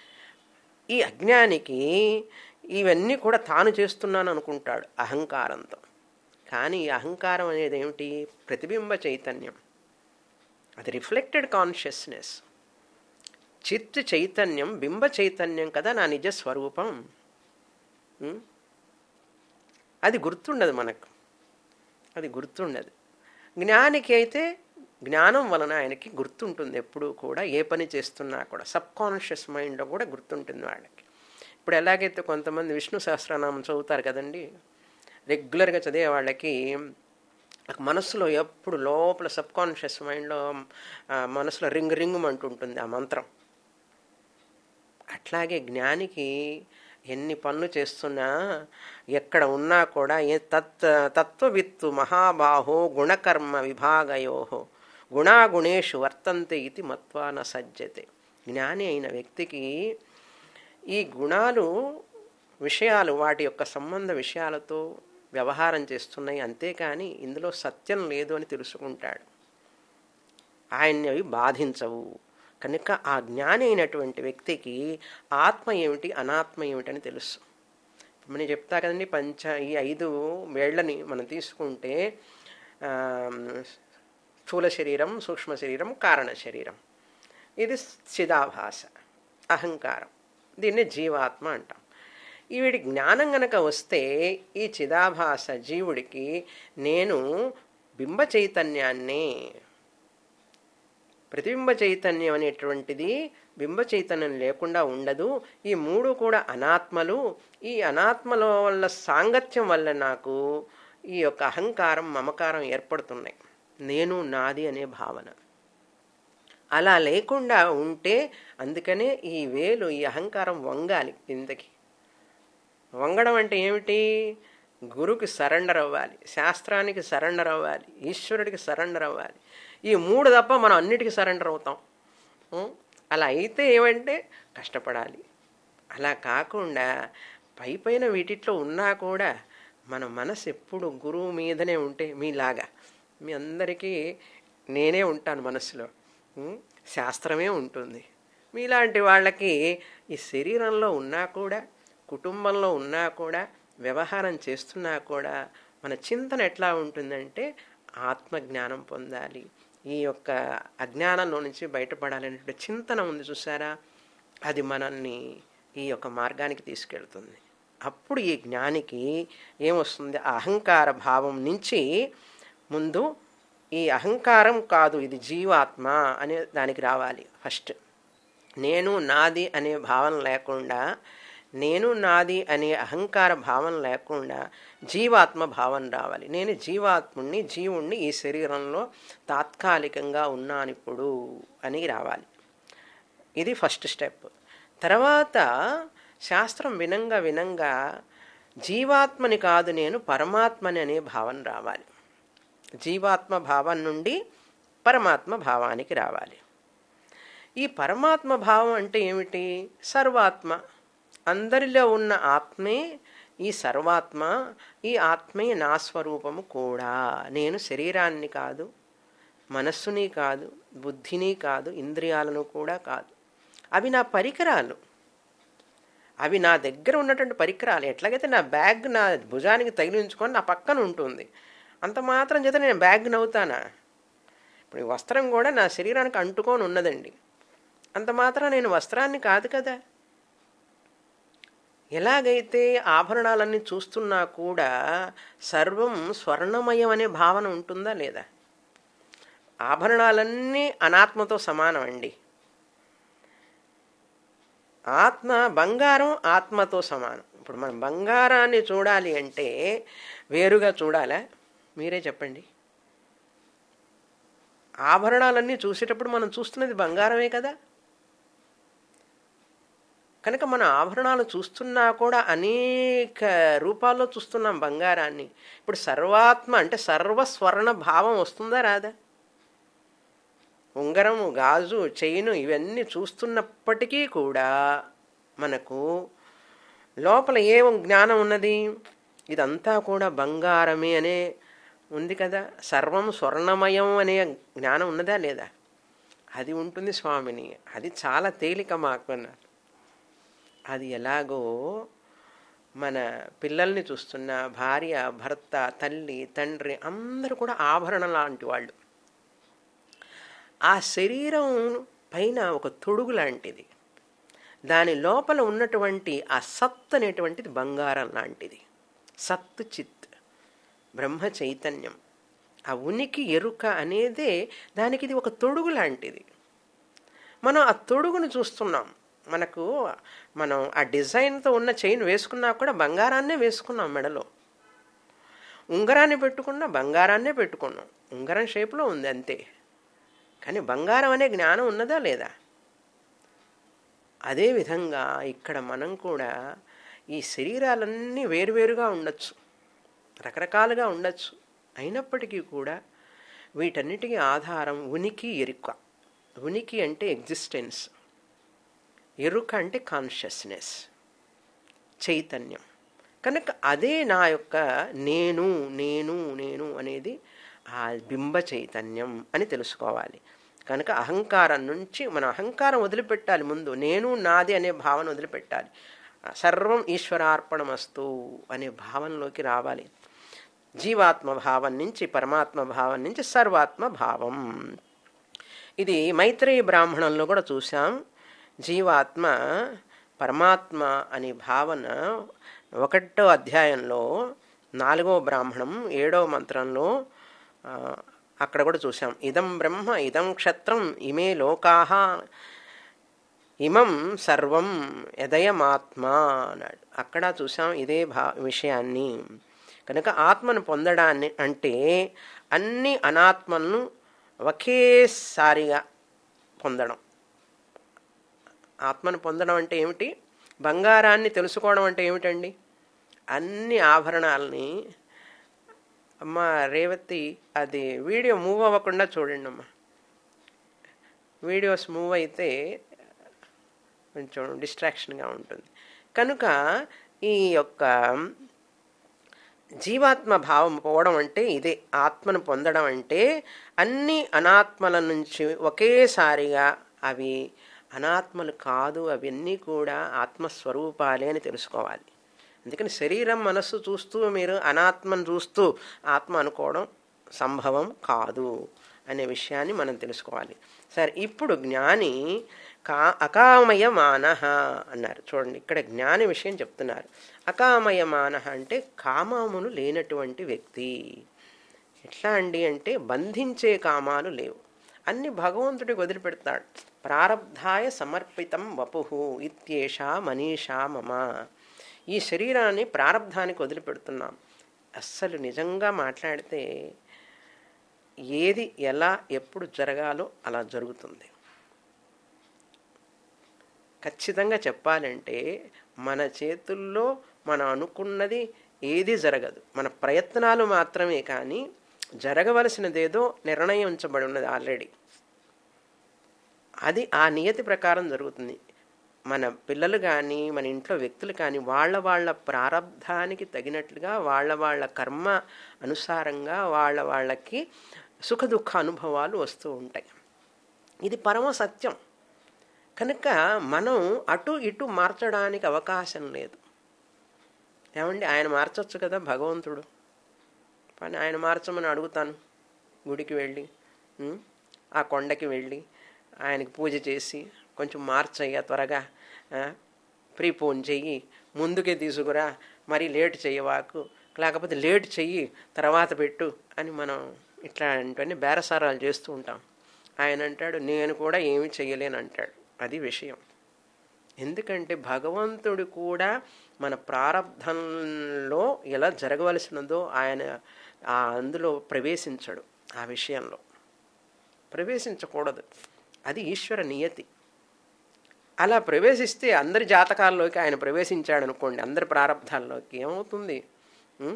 ఈ అజ్ఞానికి ఇవన్నీ కూడా తాను చేస్తున్నాను అనుకుంటాడు అహంకారంతో కానీ ఈ అహంకారం అనేది ఏమిటి ప్రతిబింబ చైతన్యం అది రిఫ్లెక్టెడ్ కాన్షియస్నెస్ చిత్ చైతన్యం బింబ చైతన్యం కదా నా నిజ స్వరూపం ఉం? అది గుర్తుండదు మనకు అది గుర్తుండదు జ్ఞానికి అయితే జ్ఞానం వలన ఆయనకి గుర్తుంటుంది ఎప్పుడూ కూడా ఏ పని చేస్తున్నా కూడా సబ్ కాన్షియస్ మైండ్లో కూడా గుర్తుంటుంది వాళ్ళకి ఇప్పుడు ఎలాగైతే కొంతమంది విష్ణు సహస్రనామం చదువుతారు కదండి రెగ్యులర్గా చదివే వాళ్ళకి మనసులో ఎప్పుడు లోపల సబ్ కాన్షియస్ మైండ్లో ఆ, మనసులో రింగ్ రింగ్ అంటుంటుంది ఆ మంత్రం అట్లాగే జ్ఞానికి ఎన్ని పనులు చేస్తున్నా ఎక్కడ ఉన్నా కూడా ఏ తత్ తత్వవిత్తు మహాబాహో గుణకర్మ విభాగయో గుణాగుణేషు వర్తంతే ఇది మత్వాన సజ్జతే జ్ఞాని అయిన వ్యక్తికి ఈ గుణాలు విషయాలు వాటి యొక్క సంబంధ విషయాలతో వ్యవహారం చేస్తున్నాయి అంతేకాని ఇందులో సత్యం లేదు అని తెలుసుకుంటాడు ఆయన్ని అవి బాధించవు కనుక ఆ జ్ఞాని అయినటువంటి వ్యక్తికి ఆత్మ ఏమిటి అనాత్మ ఏమిటని తెలుసు ఇప్పుడు మనం చెప్తా కదండి పంచ ఈ ఐదు వేళ్లని మనం తీసుకుంటే ఆ, స్థూల శరీరం సూక్ష్మ శరీరం కారణ శరీరం ఇది చిదాభాస అహంకారం దీన్ని జీవాత్మ అంటాం ఈ వీడి జ్ఞానం గనక వస్తే ఈ చిదాభాస జీవుడికి నేను బింబ చైతన్యాన్నే ప్రతిబింబ చైతన్యం అనేటువంటిది బింబ చైతన్యం లేకుండా ఉండదు ఈ మూడు కూడా అనాత్మలు ఈ అనాత్మల వల్ల సాంగత్యం వల్ల నాకు ఈ యొక్క అహంకారం మమకారం ఏర్పడుతున్నాయి నేను నాది అనే భావన అలా లేకుండా ఉంటే అందుకనే ఈ వేలు ఈ అహంకారం వంగాలి కిందకి వంగడం అంటే ఏమిటి గురుకి సరెండర్ అవ్వాలి శాస్త్రానికి సరెండర్ అవ్వాలి ఈశ్వరుడికి సరెండర్ అవ్వాలి ఈ మూడు తప్ప మనం అన్నిటికీ సరెండర్ అవుతాం ఉం? అలా అయితే ఏమంటే కష్టపడాలి అలా కాకుండా పై పైన వీటిట్లో ఉన్నా కూడా మన మనసు ఎప్పుడు గురువు మీదనే ఉంటే మీలాగా మీ అందరికీ నేనే ఉంటాను మనసులో ఉం? శాస్త్రమే ఉంటుంది మీలాంటి వాళ్ళకి ఈ శరీరంలో ఉన్నా కూడా కుటుంబంలో ఉన్నా కూడా వ్యవహారం చేస్తున్నా కూడా మన చింతన ఎట్లా ఉంటుందంటే ఆత్మజ్ఞానం పొందాలి ఈ యొక్క అజ్ఞానంలో నుంచి బయటపడాలనేటువంటి చింతన ఉంది చూసారా అది మనల్ని ఈ యొక్క మార్గానికి తీసుకెళ్తుంది అప్పుడు ఈ జ్ఞానికి ఏమొస్తుంది ఆ అహంకార భావం నుంచి ముందు ఈ అహంకారం కాదు ఇది జీవాత్మ అనే దానికి రావాలి ఫస్ట్ నేను నాది అనే భావన లేకుండా నేను నాది అనే అహంకార భావన లేకుండా జీవాత్మ భావన రావాలి నేను జీవాత్ముణ్ణి జీవుణ్ణి ఈ శరీరంలో తాత్కాలికంగా ఉన్నాను ఇప్పుడు అని రావాలి ఇది ఫస్ట్ స్టెప్ తర్వాత శాస్త్రం వినంగా వినంగా జీవాత్మని కాదు నేను పరమాత్మని అనే భావన రావాలి జీవాత్మ భావం నుండి పరమాత్మ భావానికి రావాలి ఈ పరమాత్మ భావం అంటే ఏమిటి సర్వాత్మ అందరిలో ఉన్న ఆత్మే ఈ సర్వాత్మ ఈ ఆత్మే నా స్వరూపము కూడా నేను శరీరాన్ని కాదు మనస్సుని కాదు బుద్ధిని కాదు ఇంద్రియాలను కూడా కాదు అవి నా పరికరాలు అవి నా దగ్గర ఉన్నటువంటి పరికరాలు ఎట్లాగైతే నా బ్యాగ్ నా భుజానికి తగిలించుకొని నా పక్కన ఉంటుంది అంత మాత్రం చేత నేను బ్యాగ్ నవ్వుతానా ఇప్పుడు ఈ వస్త్రం కూడా నా శరీరానికి అంటుకొని ఉన్నదండి అంత మాత్రం నేను వస్త్రాన్ని కాదు కదా ఎలాగైతే ఆభరణాలన్నీ చూస్తున్నా కూడా సర్వం స్వర్ణమయం అనే భావన ఉంటుందా లేదా ఆభరణాలన్నీ అనాత్మతో సమానం అండి ఆత్మ బంగారం ఆత్మతో సమానం ఇప్పుడు మనం బంగారాన్ని చూడాలి అంటే వేరుగా చూడాలా మీరే చెప్పండి ఆభరణాలన్నీ చూసేటప్పుడు మనం చూస్తున్నది బంగారమే కదా కనుక మన ఆభరణాలు చూస్తున్నా కూడా అనేక రూపాల్లో చూస్తున్నాం బంగారాన్ని ఇప్పుడు సర్వాత్మ అంటే సర్వస్వర్ణ భావం వస్తుందా రాదా ఉంగరము గాజు చైను ఇవన్నీ చూస్తున్నప్పటికీ కూడా మనకు లోపల ఏ జ్ఞానం ఉన్నది ఇదంతా కూడా బంగారమే అనే ఉంది కదా సర్వం స్వర్ణమయం అనే జ్ఞానం ఉన్నదా లేదా అది ఉంటుంది స్వామిని అది చాలా తేలిక మాకు అన్నారు అది ఎలాగో మన పిల్లల్ని చూస్తున్న భార్య భర్త తల్లి తండ్రి అందరూ కూడా ఆభరణం లాంటి వాళ్ళు ఆ శరీరం పైన ఒక తొడుగు లాంటిది దాని లోపల ఉన్నటువంటి ఆ సత్ అనేటువంటిది బంగారం లాంటిది సత్ చిత్ బ్రహ్మ చైతన్యం ఆ ఉనికి ఎరుక అనేదే దానికి ఇది ఒక తొడుగు లాంటిది మనం ఆ తొడుగును చూస్తున్నాం మనకు మనం ఆ డిజైన్తో ఉన్న చైన్ వేసుకున్నా కూడా బంగారాన్నే వేసుకున్నాం మెడలో ఉంగరాన్ని పెట్టుకున్నా బంగారాన్నే పెట్టుకున్నాం ఉంగరం షేప్లో ఉంది అంతే కానీ బంగారం అనే జ్ఞానం ఉన్నదా లేదా అదేవిధంగా ఇక్కడ మనం కూడా ఈ శరీరాలన్నీ వేరువేరుగా ఉండొచ్చు రకరకాలుగా ఉండొచ్చు అయినప్పటికీ కూడా వీటన్నిటికీ ఆధారం ఉనికి ఎరుక ఉనికి అంటే ఎగ్జిస్టెన్స్ ఎరుక అంటే కాన్షియస్నెస్ చైతన్యం కనుక అదే నా యొక్క నేను నేను నేను అనేది ఆ బింబ చైతన్యం అని తెలుసుకోవాలి కనుక అహంకారం నుంచి మన అహంకారం వదిలిపెట్టాలి ముందు నేను నాది అనే భావన వదిలిపెట్టాలి సర్వం ఈశ్వరార్పణమస్తు అనే భావనలోకి రావాలి జీవాత్మ భావం నుంచి పరమాత్మ భావం నుంచి సర్వాత్మ భావం ఇది మైత్రేయ బ్రాహ్మణంలో కూడా చూసాం జీవాత్మ పరమాత్మ అనే భావన ఒకటో అధ్యాయంలో నాలుగో బ్రాహ్మణం ఏడవ మంత్రంలో అక్కడ కూడా చూసాం ఇదం బ్రహ్మ ఇదం క్షత్రం ఇమే లోకాహ ఇమం సర్వం యదయమాత్మ అన్నాడు అక్కడ చూసాం ఇదే భా విషయాన్ని కనుక ఆత్మను పొందడాన్ని అంటే అన్ని అనాత్మలను ఒకేసారిగా పొందడం ఆత్మను పొందడం అంటే ఏమిటి బంగారాన్ని తెలుసుకోవడం అంటే ఏమిటండి అన్ని ఆభరణాలని అమ్మ రేవతి అది వీడియో మూవ్ అవ్వకుండా చూడండి అమ్మ వీడియోస్ మూవ్ అయితే కొంచెం డిస్ట్రాక్షన్గా ఉంటుంది కనుక ఈ యొక్క జీవాత్మ భావం పోవడం అంటే ఇదే ఆత్మను పొందడం అంటే అన్ని అనాత్మల నుంచి ఒకేసారిగా అవి అనాత్మలు కాదు అవన్నీ కూడా ఆత్మస్వరూపాలే అని తెలుసుకోవాలి అందుకని శరీరం మనస్సు చూస్తూ మీరు అనాత్మను చూస్తూ ఆత్మ అనుకోవడం సంభవం కాదు అనే విషయాన్ని మనం తెలుసుకోవాలి సరే ఇప్పుడు జ్ఞాని కా అకామయమాన అన్నారు చూడండి ఇక్కడ జ్ఞాని విషయం చెప్తున్నారు అకామయమాన అంటే కామములు లేనటువంటి వ్యక్తి ఎట్లా అండి అంటే బంధించే కామాలు లేవు అన్ని భగవంతుడికి వదిలిపెడతాడు ప్రారబ్ధాయ సమర్పితం వపుహు ఇత్యేషా మనీషా మమ ఈ శరీరాన్ని ప్రారబ్ధానికి వదిలిపెడుతున్నాం అస్సలు నిజంగా మాట్లాడితే ఏది ఎలా ఎప్పుడు జరగాలో అలా జరుగుతుంది ఖచ్చితంగా చెప్పాలంటే మన చేతుల్లో మనం అనుకున్నది ఏది జరగదు మన ప్రయత్నాలు మాత్రమే కానీ జరగవలసినదేదో నిర్ణయించబడి ఉన్నది ఆల్రెడీ అది ఆ నియతి ప్రకారం జరుగుతుంది మన పిల్లలు కానీ మన ఇంట్లో వ్యక్తులు కానీ వాళ్ళ వాళ్ళ ప్రారంధానికి తగినట్లుగా వాళ్ళ వాళ్ళ కర్మ అనుసారంగా వాళ్ళ వాళ్ళకి సుఖ దుఃఖ అనుభవాలు వస్తూ ఉంటాయి ఇది పరమ సత్యం కనుక మనం అటు ఇటు మార్చడానికి అవకాశం లేదు ఏమండి ఆయన మార్చొచ్చు కదా భగవంతుడు కానీ ఆయన మార్చమని అడుగుతాను గుడికి వెళ్ళి ఉం? ఆ కొండకి వెళ్ళి ఆయనకి పూజ చేసి కొంచెం మార్చయ్యా త్వరగా ప్రీపోన్ చెయ్యి ముందుకే తీసుకురా మరి లేట్ చెయ్యవాకు లేకపోతే లేట్ చెయ్యి తర్వాత పెట్టు అని మనం ఇట్లాంటివన్నీ బేరసారాలు చేస్తూ ఉంటాం ఆయన అంటాడు నేను కూడా ఏమి చెయ్యలేను అంటాడు అది విషయం ఎందుకంటే భగవంతుడు కూడా మన ప్రారంధంలో ఎలా జరగవలసినదో ఆయన ఆ అందులో ప్రవేశించడు ఆ విషయంలో ప్రవేశించకూడదు అది ఈశ్వర నియతి అలా ప్రవేశిస్తే అందరి జాతకాల్లోకి ఆయన ప్రవేశించాడు అనుకోండి అందరి ప్రారంధాల్లోకి ఏమవుతుంది ఉం?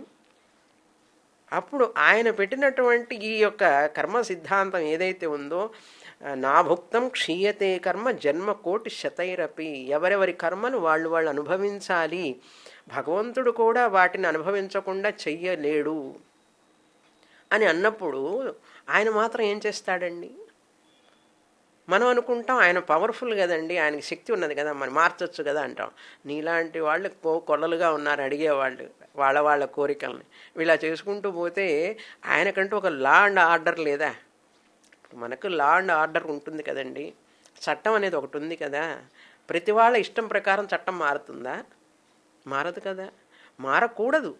అప్పుడు ఆయన పెట్టినటువంటి ఈ యొక్క కర్మ సిద్ధాంతం ఏదైతే ఉందో నా భుక్తం క్షీయతే కర్మ జన్మ కోటి శతైరపి ఎవరెవరి కర్మను వాళ్ళు వాళ్ళు అనుభవించాలి భగవంతుడు కూడా వాటిని అనుభవించకుండా చెయ్యలేడు అని అన్నప్పుడు ఆయన మాత్రం ఏం చేస్తాడండి మనం అనుకుంటాం ఆయన పవర్ఫుల్ కదండి ఆయనకి శక్తి ఉన్నది కదా మరి మార్చొచ్చు కదా అంటాం నీలాంటి వాళ్ళు కో కొల్లలుగా ఉన్నారు అడిగేవాళ్ళు వాళ్ళ వాళ్ళ కోరికల్ని ఇలా చేసుకుంటూ పోతే ఆయనకంటూ ఒక లా అండ్ ఆర్డర్ లేదా మనకు లా అండ్ ఆర్డర్ ఉంటుంది కదండి చట్టం అనేది ఒకటి ఉంది కదా ప్రతి వాళ్ళ ఇష్టం ప్రకారం చట్టం మారుతుందా మారదు కదా మారకూడదు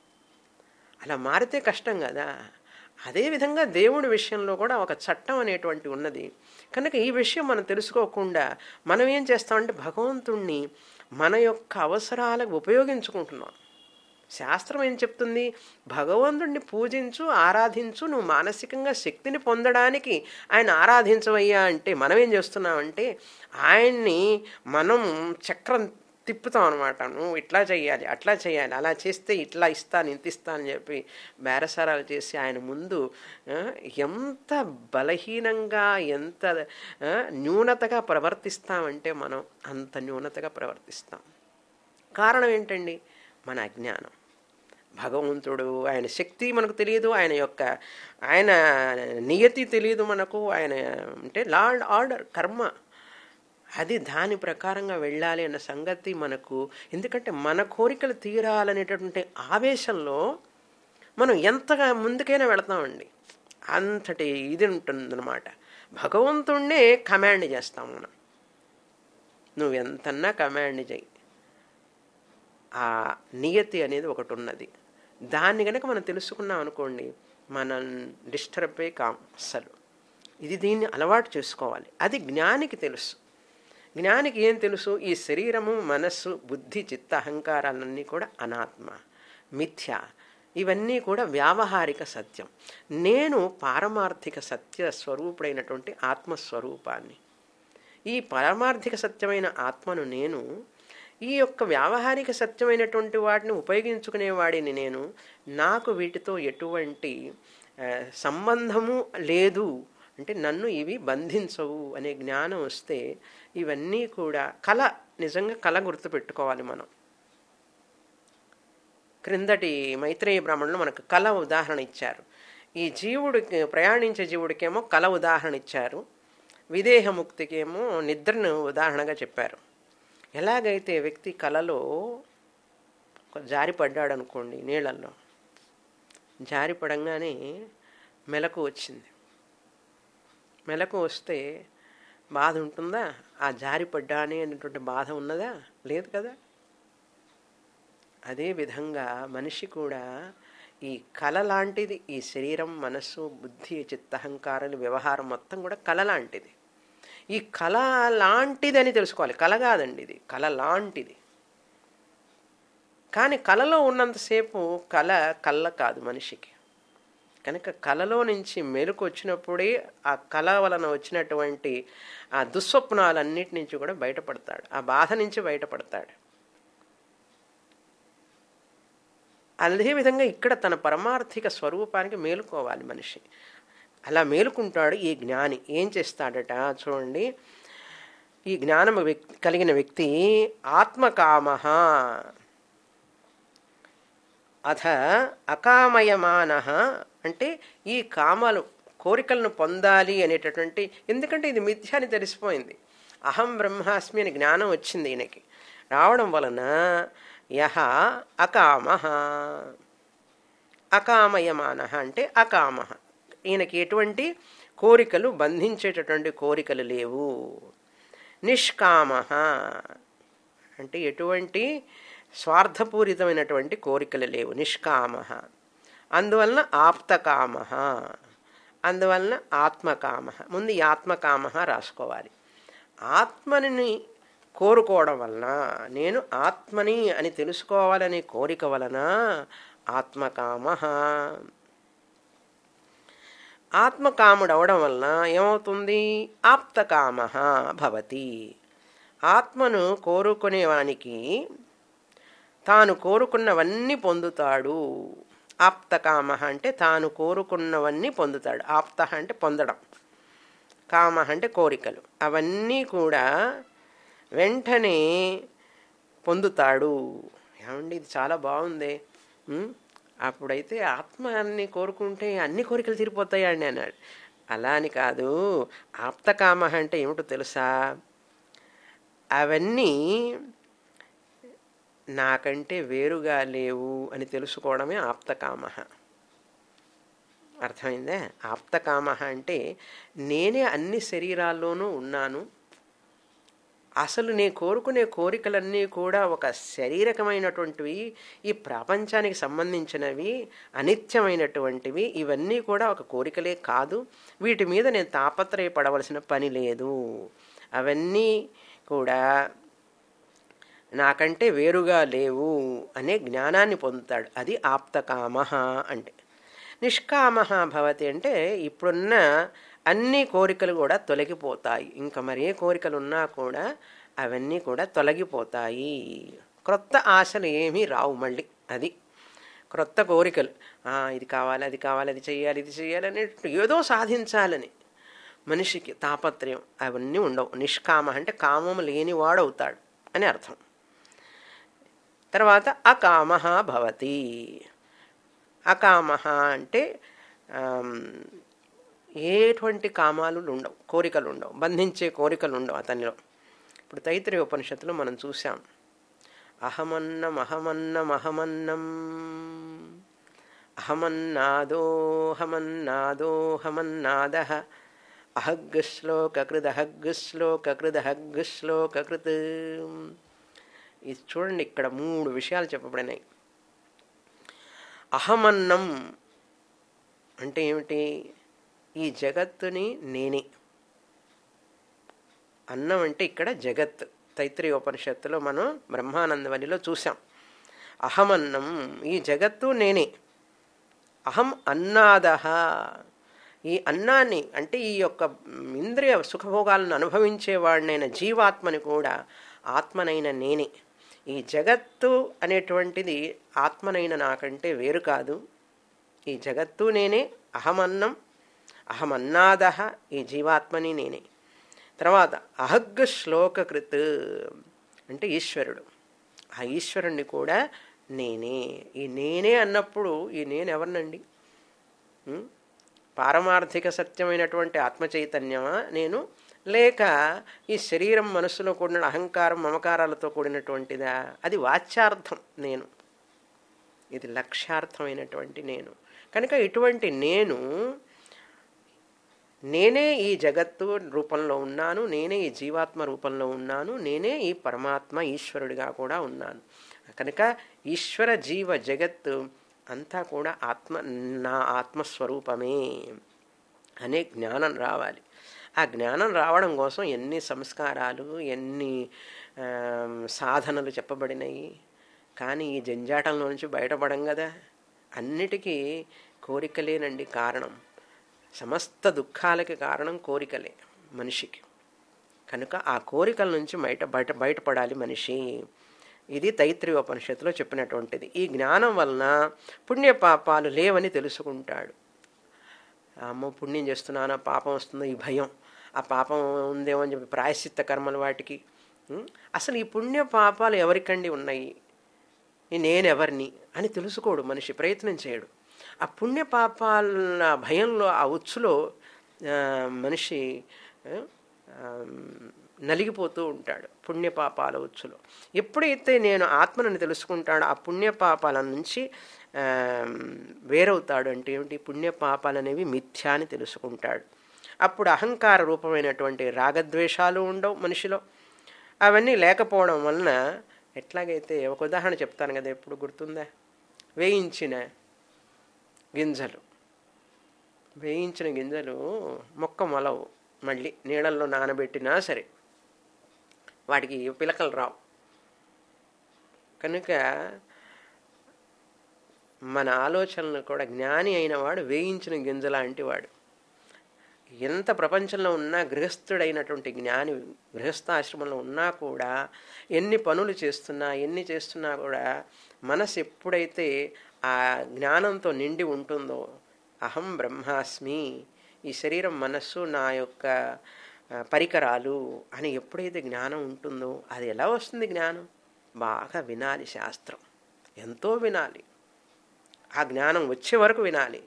అలా మారితే కష్టం కదా అదేవిధంగా దేవుడి విషయంలో కూడా ఒక చట్టం అనేటువంటి ఉన్నది కనుక ఈ విషయం మనం తెలుసుకోకుండా మనం ఏం చేస్తామంటే భగవంతుణ్ణి మన యొక్క అవసరాలకు ఉపయోగించుకుంటున్నాం శాస్త్రం ఏం చెప్తుంది భగవంతుణ్ణి పూజించు ఆరాధించు నువ్వు మానసికంగా శక్తిని పొందడానికి ఆయన ఆరాధించవయ్యా అంటే మనం ఏం చేస్తున్నామంటే ఆయన్ని మనం చక్రం తిప్పుతాం అనమాట నువ్వు ఇట్లా చేయాలి అట్లా చేయాలి అలా చేస్తే ఇట్లా ఇస్తాను ఇంత ఇస్తాను అని చెప్పి బేరసారాలు చేసి ఆయన ముందు ఆ, ఎంత బలహీనంగా ఎంత ఆ, న్యూనతగా ప్రవర్తిస్తామంటే మనం అంత న్యూనతగా ప్రవర్తిస్తాం కారణం ఏంటండి మన అజ్ఞానం భగవంతుడు ఆయన శక్తి మనకు తెలియదు ఆయన యొక్క ఆయన నియతి తెలియదు మనకు ఆయన అంటే లార్డ్ ఆర్డర్ కర్మ అది దాని ప్రకారంగా వెళ్ళాలి అన్న సంగతి మనకు ఎందుకంటే మన కోరికలు తీరాలనేటటువంటి ఆవేశంలో మనం ఎంతగా ముందుకైనా వెళతామండి అంతటి ఇది ఉంటుందన్నమాట భగవంతుణ్ణే కమాండ్ చేస్తాం మనం నువ్వు ఎంతన్నా కమాండ్ చెయ్యి ఆ నియతి అనేది ఒకటి ఉన్నది దాన్ని కనుక మనం తెలుసుకున్నాం అనుకోండి మనం డిస్టర్బ్ అయ్యి కాం అస్సలు ఇది దీన్ని అలవాటు చేసుకోవాలి అది జ్ఞానికి తెలుసు జ్ఞానికి ఏం తెలుసు ఈ శరీరము మనస్సు బుద్ధి చిత్త అహంకారాలన్నీ కూడా అనాత్మ మిథ్య ఇవన్నీ కూడా వ్యావహారిక సత్యం నేను పారమార్థిక సత్య స్వరూపుడైనటువంటి ఆత్మస్వరూపాన్ని ఈ పారమార్థిక సత్యమైన ఆత్మను నేను ఈ యొక్క వ్యావహారిక సత్యమైనటువంటి వాటిని ఉపయోగించుకునేవాడిని నేను నాకు వీటితో ఎటువంటి ఆ, సంబంధము లేదు అంటే నన్ను ఇవి బంధించవు అనే జ్ఞానం వస్తే ఇవన్నీ కూడా కళ నిజంగా కళ గుర్తుపెట్టుకోవాలి మనం క్రిందటి మైత్రేయ బ్రాహ్మణులు మనకు కళ ఉదాహరణ ఇచ్చారు ఈ జీవుడికి ప్రయాణించే జీవుడికేమో కళ ఉదాహరణ ఇచ్చారు విదేహముక్తికేమో నిద్రను ఉదాహరణగా చెప్పారు ఎలాగైతే వ్యక్తి కళలో జారి పడ్డాడు అనుకోండి నీళ్ళల్లో జారి పడంగానే మెలకు వచ్చింది మెలకు వస్తే బాధ ఉంటుందా ఆ జారి పడ్డానే అనేటువంటి బాధ ఉన్నదా లేదు కదా అదే విధంగా మనిషి కూడా ఈ కళ లాంటిది ఈ శరీరం మనస్సు బుద్ధి చిత్తహంకారాలు వ్యవహారం మొత్తం కూడా కళ లాంటిది ఈ కళ లాంటిది అని తెలుసుకోవాలి కళ కాదండి ఇది కళ లాంటిది కానీ కళలో ఉన్నంతసేపు కళ కళ్ళ కాదు మనిషికి కనుక కళలో నుంచి మెలకు వచ్చినప్పుడే ఆ కళ వలన వచ్చినటువంటి ఆ దుస్వప్నాలన్నిటి నుంచి కూడా బయటపడతాడు ఆ బాధ నుంచి బయటపడతాడు అదేవిధంగా ఇక్కడ తన పరమార్థిక స్వరూపానికి మేలుకోవాలి మనిషి అలా మేలుకుంటాడు ఈ జ్ఞాని ఏం చేస్తాడట చూడండి ఈ జ్ఞానం వ్యక్తి కలిగిన వ్యక్తి ఆత్మకామ అథ అకామయమాన అంటే ఈ కామలు కోరికలను పొందాలి అనేటటువంటి ఎందుకంటే ఇది మిథ్య అని తెలిసిపోయింది అహం బ్రహ్మాస్మి అని జ్ఞానం వచ్చింది ఈయనకి రావడం వలన యహ అకామ అకామయమాన అంటే అకామ ఈయనకి ఎటువంటి కోరికలు బంధించేటటువంటి కోరికలు లేవు నిష్కామ అంటే ఎటువంటి స్వార్థపూరితమైనటువంటి కోరికలు లేవు నిష్కామ అందువలన ఆప్తకామ అందువలన ఆత్మకామ ముందు ఈ ఆత్మకామ రాసుకోవాలి ఆత్మని కోరుకోవడం వలన నేను ఆత్మని అని తెలుసుకోవాలనే కోరిక వలన ఆత్మకామ ఆత్మకాముడు అవడం వలన ఏమవుతుంది ఆప్తకామ భవతి ఆత్మను కోరుకునేవానికి తాను కోరుకున్నవన్నీ పొందుతాడు ఆప్తకామ అంటే తాను కోరుకున్నవన్నీ పొందుతాడు ఆప్త అంటే పొందడం కామ అంటే కోరికలు అవన్నీ కూడా వెంటనే పొందుతాడు ఏమండి ఇది చాలా బాగుంది ఉం? అప్పుడైతే ఆత్మ అన్ని కోరుకుంటే అన్ని కోరికలు తీరిపోతాయండి అన్నాడు అలా అని కాదు ఆప్తకామ అంటే ఏమిటో తెలుసా అవన్నీ నాకంటే వేరుగా లేవు అని తెలుసుకోవడమే ఆప్తకామ అర్థమైందే ఆప్తకామ అంటే నేనే అన్ని శరీరాల్లోనూ ఉన్నాను అసలు నేను కోరుకునే కోరికలన్నీ కూడా ఒక శారీరకమైనటువంటివి ఈ ప్రపంచానికి సంబంధించినవి అనిత్యమైనటువంటివి ఇవన్నీ కూడా ఒక కోరికలే కాదు వీటి మీద నేను తాపత్రయపడవలసిన పని లేదు అవన్నీ కూడా నాకంటే వేరుగా లేవు అనే జ్ఞానాన్ని పొందుతాడు అది ఆప్తకామ అంటే నిష్కామ భవతి అంటే ఇప్పుడున్న అన్ని కోరికలు కూడా తొలగిపోతాయి ఇంకా మరే కోరికలు ఉన్నా కూడా అవన్నీ కూడా తొలగిపోతాయి క్రొత్త ఆశలు ఏమీ రావు మళ్ళీ అది క్రొత్త కోరికలు "ఆ, ఇది కావాలి అది కావాలి అది చెయ్యాలి ఇది చెయ్యాలి అనే ఏదో సాధించాలని మనిషికి తాపత్రయం అవన్నీ ఉండవు నిష్కామ అంటే కామం లేనివాడవుతాడు అని అర్థం తర్వాత అకామ భవతి అకామ అంటే ఆమ్, ఎటువంటి కామాలు ఉండవు కోరికలు ఉండవు బంధించే కోరికలు ఉండవు అతనిలో ఇప్పుడు తైత్రీయ ఉపనిషత్తులో మనం చూసాం అహమన్నం అహమన్నం అహమన్నం అహమన్నాదోహమన్నాదోహమన్నాద అహగ్శ్లోకృద్ అహగ్శ్లోకృద్ అహగ్శ్లోకృత్ ఇది చూడండి ఇక్కడ మూడు విషయాలు చెప్పబడినాయి అహమన్నం అంటే ఏమిటి ఈ జగత్తుని నేనే అన్నం అంటే ఇక్కడ జగత్ తైత్రీయ ఉపనిషత్తులో మనం బ్రహ్మానందవనిలో చూసాం అహమన్నం ఈ జగత్తు నేనే అహం అన్నాద ఈ అన్నాన్ని అంటే ఈ యొక్క ఇంద్రియ సుఖభోగాలను అనుభవించేవాడినైన జీవాత్మని కూడా ఆత్మనైన నేనే ఈ జగత్తు అనేటువంటిది ఆత్మనైన నాకంటే వేరు కాదు ఈ జగత్తు నేనే అహమన్నం అహమన్నాద ఈ జీవాత్మని నేనే తర్వాత అహగ్ శ్లోకకృత్ అంటే ఈశ్వరుడు ఆ ఈశ్వరుణ్ణి కూడా నేనే ఈ నేనే అన్నప్పుడు ఈ నేను ఎవరినండి ఉం? పారమార్థిక సత్యమైనటువంటి ఆత్మ చైతన్యమా నేను లేక ఈ శరీరం మనస్సులో కూడిన అహంకారం మమకారాలతో కూడినటువంటిదా అది వాచ్యార్థం నేను ఇది లక్ష్యార్థమైనటువంటి నేను కనుక ఇటువంటి నేను నేనే ఈ జగత్తు రూపంలో ఉన్నాను నేనే ఈ జీవాత్మ రూపంలో ఉన్నాను నేనే ఈ పరమాత్మ ఈశ్వరుడిగా కూడా ఉన్నాను కనుక ఈశ్వర జీవ జగత్తు అంతా కూడా ఆత్మ నా ఆత్మస్వరూపమే అనే జ్ఞానం రావాలి ఆ జ్ఞానం రావడం కోసం ఎన్ని సంస్కారాలు ఎన్ని ఆ, సాధనలు చెప్పబడినాయి కానీ ఈ జంజాటంలో నుంచి బయటపడం కదా అన్నిటికీ కోరికలేనండి కారణం సమస్త దుఃఖాలకి కారణం కోరికలే మనిషికి కనుక ఆ కోరికల నుంచి బయట బయట బయటపడాలి మనిషి ఇది తైత్రీయోపనిషత్తులో చెప్పినటువంటిది ఈ జ్ఞానం వలన పుణ్యపాపాలు లేవని తెలుసుకుంటాడు అమ్మో పుణ్యం చేస్తున్నానా పాపం వస్తుందో ఈ భయం ఆ పాపం ఉందేమో అని చెప్పి ప్రాయశ్చిత్త కర్మలు వాటికి ఉం? అసలు ఈ పుణ్య పాపాలు ఎవరికండి ఉన్నాయి ఈ నేనెవరిని అని తెలుసుకోడు మనిషి ప్రయత్నం చేయడు ఆ పుణ్య పాపాల భయంలో ఆ ఉచ్చులో ఆ, మనిషి ఆ, ఆ, నలిగిపోతూ ఉంటాడు పుణ్యపాపాల ఉచ్చులో ఎప్పుడైతే నేను ఆత్మనని తెలుసుకుంటాడో ఆ పుణ్యపాపాల నుంచి ఆ, వేరవుతాడు అంటే ఏమిటి పుణ్యపాపాలు అనేవి మిథ్యా అని తెలుసుకుంటాడు అప్పుడు అహంకార రూపమైనటువంటి రాగద్వేషాలు ఉండవు మనిషిలో అవన్నీ లేకపోవడం వలన ఎట్లాగైతే ఒక ఉదాహరణ చెప్తాను కదా ఎప్పుడు గుర్తుందా వేయించిన గింజలు వేయించిన గింజలు మొక్క మొలవు మళ్ళీ నీళ్ళల్లో నానబెట్టినా సరే వాటికి పిలకలు రావు కనుక మన ఆలోచనలు కూడా జ్ఞాని అయిన వాడు వేయించిన గింజ లాంటి వాడు ఎంత ప్రపంచంలో ఉన్నా గృహస్థుడైనటువంటి జ్ఞాని గృహస్థాశ్రమంలో ఉన్నా కూడా ఎన్ని పనులు చేస్తున్నా ఎన్ని చేస్తున్నా కూడా మనసు ఎప్పుడైతే ఆ జ్ఞానంతో నిండి ఉంటుందో అహం బ్రహ్మాస్మి ఈ శరీరం మనస్సు నా యొక్క ఆ, పరికరాలు అని ఎప్పుడైతే జ్ఞానం ఉంటుందో అది ఎలా వస్తుంది జ్ఞానం బాగా వినాలి శాస్త్రం ఎంతో వినాలి ఆ జ్ఞానం వచ్చే వరకు వినాలి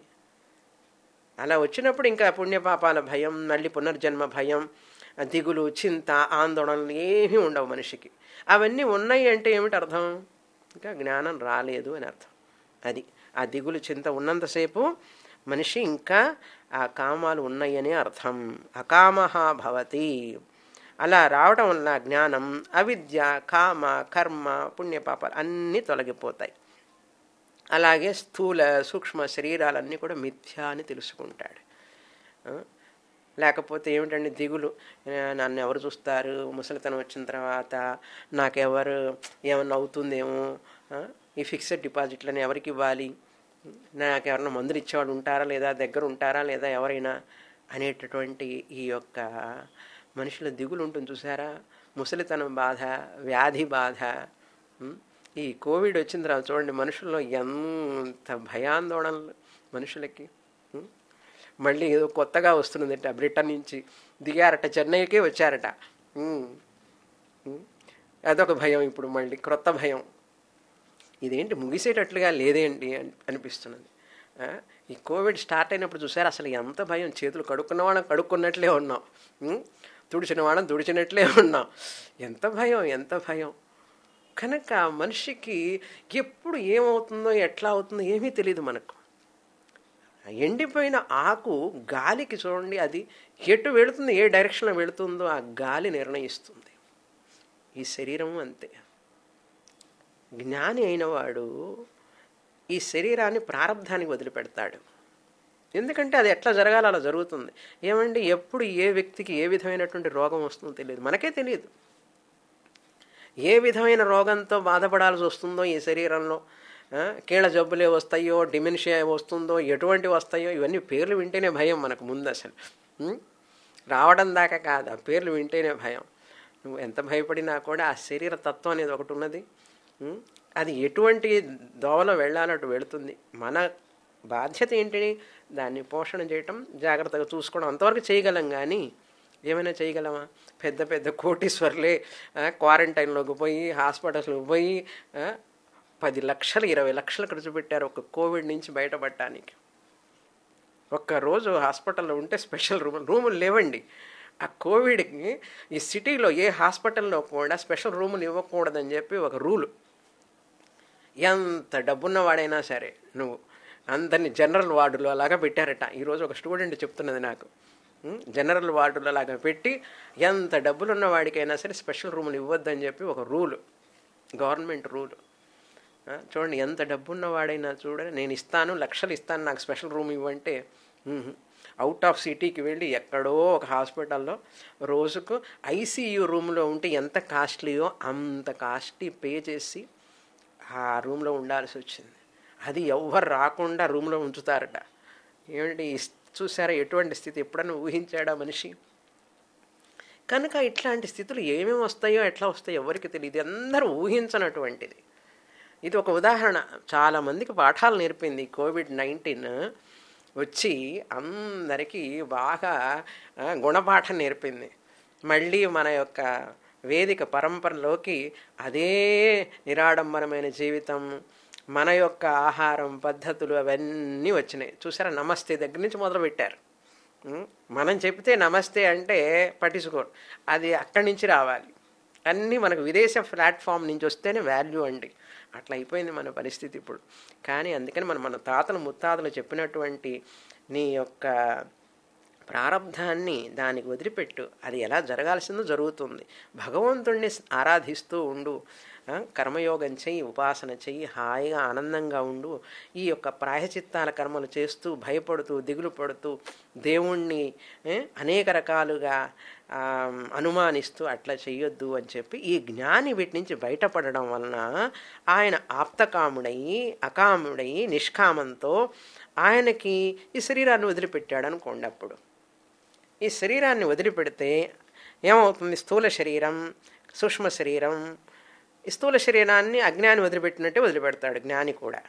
అలా వచ్చినప్పుడు ఇంకా పుణ్యపాపాల భయం మళ్ళీ పునర్జన్మ భయం దిగులు చింత ఆందోళనలు ఏమీ ఉండవు మనిషికి అవన్నీ ఉన్నాయి అంటే ఏమిటి అర్థం ఇంకా జ్ఞానం రాలేదు అని అర్థం అది ఆ దిగులు చింత ఉన్నంతసేపు మనిషి ఇంకా ఆ కామాలు ఉన్నాయనే అర్థం అకామహ భవతి అలా రావడం వల్ల జ్ఞానం అవిద్య కామ కర్మ పుణ్యపాపాలు అన్నీ తొలగిపోతాయి అలాగే స్థూల సూక్ష్మ శరీరాలన్నీ కూడా మిథ్యా అని తెలుసుకుంటాడు ఆ? లేకపోతే ఏమిటండి దిగులు ఆ, నన్ను ఎవరు చూస్తారు ముసలితనం వచ్చిన తర్వాత నాకెవరు ఏమన్నా అవుతుందేమో ఆ? ఈ ఫిక్స్డ్ డిపాజిట్లని ఎవరికి ఇవ్వాలి నాకు ఎవరైనా మందులు ఇచ్చేవాడు ఉంటారా లేదా దగ్గర ఉంటారా లేదా ఎవరైనా అనేటటువంటి ఈ యొక్క మనుషుల దిగులు ఉంటుంది చూసారా ముసలితనం బాధ వ్యాధి బాధ ఉం? ఈ కోవిడ్ వచ్చిన తర్వాత చూడండి మనుషుల్లో ఎంత భయాందోళనలు మనుషులకి ఉం? మళ్ళీ ఏదో కొత్తగా వస్తున్నదట బ్రిటన్ నుంచి దిగారట చెన్నైకే వచ్చారట ఉం. ఉం. అదొక భయం ఇప్పుడు మళ్ళీ క్రొత్త భయం ఇదేంటి ముగిసేటట్లుగా లేదేంటి అని అనిపిస్తున్నది ఆ, ఈ కోవిడ్ స్టార్ట్ అయినప్పుడు చూసారు అసలు ఎంత భయం చేతులు కడుక్కున్న వాళ్ళం కడుక్కున్నట్లే ఉన్నాం ఉం? తుడిచిన వాళ్ళం తుడిచినట్లే ఉన్నాం ఎంత భయం ఎంత భయం కనుక మనిషికి ఎప్పుడు ఏమవుతుందో ఎట్లా అవుతుందో ఏమీ తెలియదు మనకు ఎండిపోయిన ఆకు గాలికి చూడండి అది ఎటు వెళుతుంది ఏ డైరెక్షన్లో వెళుతుందో ఆ గాలి నిర్ణయిస్తుంది ఈ శరీరం అంతే జ్ఞాని అయినవాడు ఈ శరీరాన్ని ప్రారంధానికి వదిలిపెడతాడు ఎందుకంటే అది ఎట్లా జరగాలో అలా జరుగుతుంది ఏమండి ఎప్పుడు ఏ వ్యక్తికి ఏ విధమైనటువంటి రోగం వస్తుందో తెలియదు మనకే తెలియదు ఏ విధమైన రోగంతో బాధపడాల్సి వస్తుందో ఈ శరీరంలో ఆ, కీళ్ళ జబ్బులే వస్తాయో డిమెన్షియా వస్తుందో ఎటువంటి వస్తాయో ఇవన్నీ పేర్లు వింటేనే భయం మనకు ముందు అసలు ఉం? రావడం దాకా కాదు ఆ పేర్లు వింటేనే భయం నువ్వు ఎంత భయపడినా కూడా ఆ శరీర తత్వం అనేది ఒకటి ఉన్నది ఉం? అది ఎటువంటి దోవలో వెళ్ళాలో అటు వెళుతుంది మన బాధ్యత ఏంటి దాన్ని పోషణ చేయటం జాగ్రత్తగా చూసుకోవడం అంతవరకు చేయగలం కానీ ఏమైనా చేయగలమా పెద్ద పెద్ద కోటీశ్వర్లే ఆ, క్వారంటైన్లోకి పోయి హాస్పిటల్స్లోకి పోయి ఆ, పది లక్షలు ఇరవై లక్షలు ఖర్చు పెట్టారు ఒక కోవిడ్ నుంచి బయటపడటానికి ఒక్కరోజు హాస్పిటల్లో ఉంటే స్పెషల్ రూమ్ రూములు లేవండి ఆ కోవిడ్కి ఈ సిటీలో ఏ హాస్పిటల్లో కూడా స్పెషల్ రూములు ఇవ్వకూడదని చెప్పి ఒక రూలు ఎంత డబ్బున్నవాడైనా సరే నువ్వు అందరినీ జనరల్ వార్డులో అలాగా పెట్టారట ఈరోజు ఒక స్టూడెంట్ చెప్తున్నది నాకు ఉం? జనరల్ వార్డులో అలాగా పెట్టి ఎంత డబ్బులు ఉన్న వాడికైనా సరే స్పెషల్ రూములు ఇవ్వద్దని చెప్పి ఒక రూలు గవర్నమెంట్ రూలు ఆ, చూడండి ఎంత డబ్బున్న వాడైనా చూడండి నేను ఇస్తాను లక్షలు ఇస్తాను నాకు స్పెషల్ రూమ్ ఇవ్వంటే మ్మ్. అవుట్ ఆఫ్ సిటీకి వెళ్ళి ఎక్కడో ఒక హాస్పిటల్లో రోజుకు ఐసీయూ రూమ్లో ఉంటే ఎంత కాస్ట్లీయో అంత కాస్ట్లీ పే చేసి ఆ రూమ్లో ఉండాల్సి వచ్చింది అది ఎవ్వరు రాకుండా రూమ్లో ఉంచుతారట ఏమిటి ఇస్- చూసారా ఎటువంటి స్థితి ఎప్పుడన్నా ఊహించాడా మనిషి కనుక ఇట్లాంటి స్థితులు ఏమేమి వస్తాయో ఎట్లా వస్తాయో ఎవరికి తెలియదు అందరూ ఊహించనటువంటిది ఇది ఒక ఉదాహరణ చాలా మందికి పాఠాలు నేర్పింది కోవిడ్ నైన్టీన్ వచ్చి అందరికీ బాగా ఆ, గుణపాఠం నేర్పింది మళ్ళీ మన యొక్క వేదిక పరంపరలోకి అదే నిరాడంబరమైన జీవితం మన యొక్క ఆహారం పద్ధతులు అవన్నీ వచ్చినాయి చూసారా నమస్తే దగ్గర నుంచి మొదలుపెట్టారు ఉం? మనం చెప్తే నమస్తే అంటే పట్టించుకోరు అది అక్కడి నుంచి రావాలి అన్నీ మనకు విదేశ ప్లాట్ఫామ్ నుంచి వస్తేనే వాల్యూ అండి అట్లా అయిపోయింది మన పరిస్థితి ఇప్పుడు కానీ అందుకని మనం మన తాతలు ముత్తాతలు చెప్పినటువంటి నీ యొక్క ప్రారంధాన్ని దానికి వదిలిపెట్టు అది ఎలా జరగాల్సిందో జరుగుతుంది భగవంతుణ్ణి ఆరాధిస్తూ ఉండు ఆ, కర్మయోగం చెయ్యి ఉపాసన చెయ్యి హాయిగా ఆనందంగా ఉండు ఈ యొక్క ప్రాయచిత్తాల కర్మలు చేస్తూ భయపడుతూ దిగులు పడుతూ దేవుణ్ణి ఏ, అనేక రకాలుగా ఆ, అనుమానిస్తూ అట్లా చెయ్యొద్దు అని చెప్పి ఈ జ్ఞాని వీటి నుంచి బయటపడడం వలన ఆయన ఆప్తకాముడై అకాముడై నిష్కామంతో ఆయనకి ఈ శరీరాన్ని వదిలిపెట్టాడు అనుకోండి అప్పుడు ఈ శరీరాన్ని వదిలిపెడితే ఏమవుతుంది స్థూల శరీరం సూక్ష్మ శరీరం ఈ స్థూల శరీరాన్ని అజ్ఞాని వదిలిపెట్టినట్టే వదిలిపెడతాడు జ్ఞాని కూడా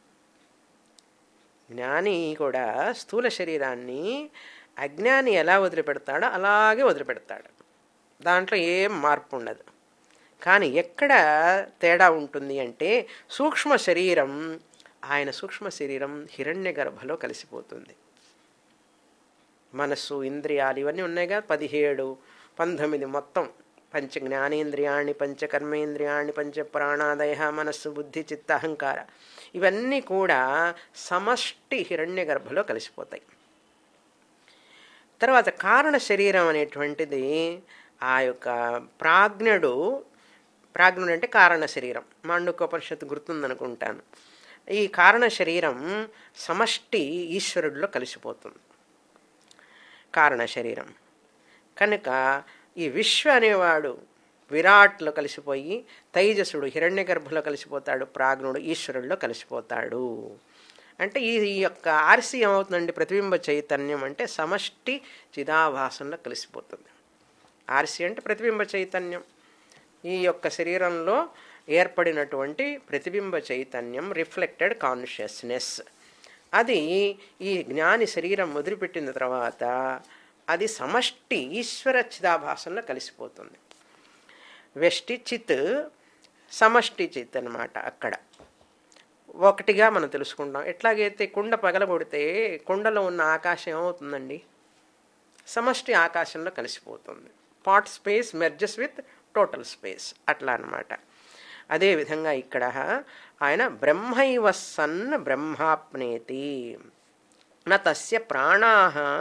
జ్ఞాని కూడా స్థూల శరీరాన్ని అజ్ఞాని ఎలా వదిలిపెడతాడో అలాగే వదిలిపెడతాడు దాంట్లో ఏం మార్పు ఉండదు కానీ ఎక్కడ తేడా ఉంటుంది అంటే సూక్ష్మ శరీరం ఆయన సూక్ష్మ శరీరం హిరణ్య గర్భలో కలిసిపోతుంది మనస్సు ఇంద్రియాలు ఇవన్నీ ఉన్నాయిగా పదిహేడు పంతొమ్మిది మొత్తం పంచ జ్ఞానేంద్రియాణి పంచ కర్మేంద్రియాణి పంచ ప్రాణాదయ మనస్సు బుద్ధి చిత్త అహంకార ఇవన్నీ కూడా సమష్టి హిరణ్య గర్భలో కలిసిపోతాయి తర్వాత కారణ శరీరం అనేటువంటిది ఆ యొక్క ప్రాజ్ఞుడు ప్రాజ్ఞుడు అంటే కారణ శరీరం మాండుకోపనిషత్తు గుర్తుందనుకుంటాను ఈ కారణ శరీరం సమష్టి ఈశ్వరుడిలో కలిసిపోతుంది కారణ శరీరం కనుక ఈ విశ్వ అనేవాడు విరాట్లో కలిసిపోయి తైజసుడు హిరణ్య గర్భంలో కలిసిపోతాడు ప్రాజ్ఞుడు ఈశ్వరుడిలో కలిసిపోతాడు అంటే ఈ ఈ యొక్క ఆర్సి ఏమవుతుందండి ప్రతిబింబ చైతన్యం అంటే సమష్టి చిదాభాసంలో కలిసిపోతుంది ఆర్సి అంటే ప్రతిబింబ చైతన్యం ఈ యొక్క శరీరంలో ఏర్పడినటువంటి ప్రతిబింబ చైతన్యం రిఫ్లెక్టెడ్ కాన్షియస్నెస్ అది ఈ జ్ఞాని శరీరం వదిలిపెట్టిన తర్వాత అది సమష్టి ఈశ్వర చిదాభాసంలో కలిసిపోతుంది వెష్టి చిత్ సమష్టి చిత్ అనమాట అక్కడ ఒకటిగా మనం తెలుసుకుంటాం ఎట్లాగైతే కుండ పగలగొడితే కుండలో ఉన్న ఆకాశం ఏమవుతుందండి సమష్టి ఆకాశంలో కలిసిపోతుంది pot space merges with total space అట్లా అనమాట అదేవిధంగా ఇక్కడ ఆయన బ్రహ్మైవ సన్ బ్రహ్మాప్నేతి నా తస్య ప్రాణా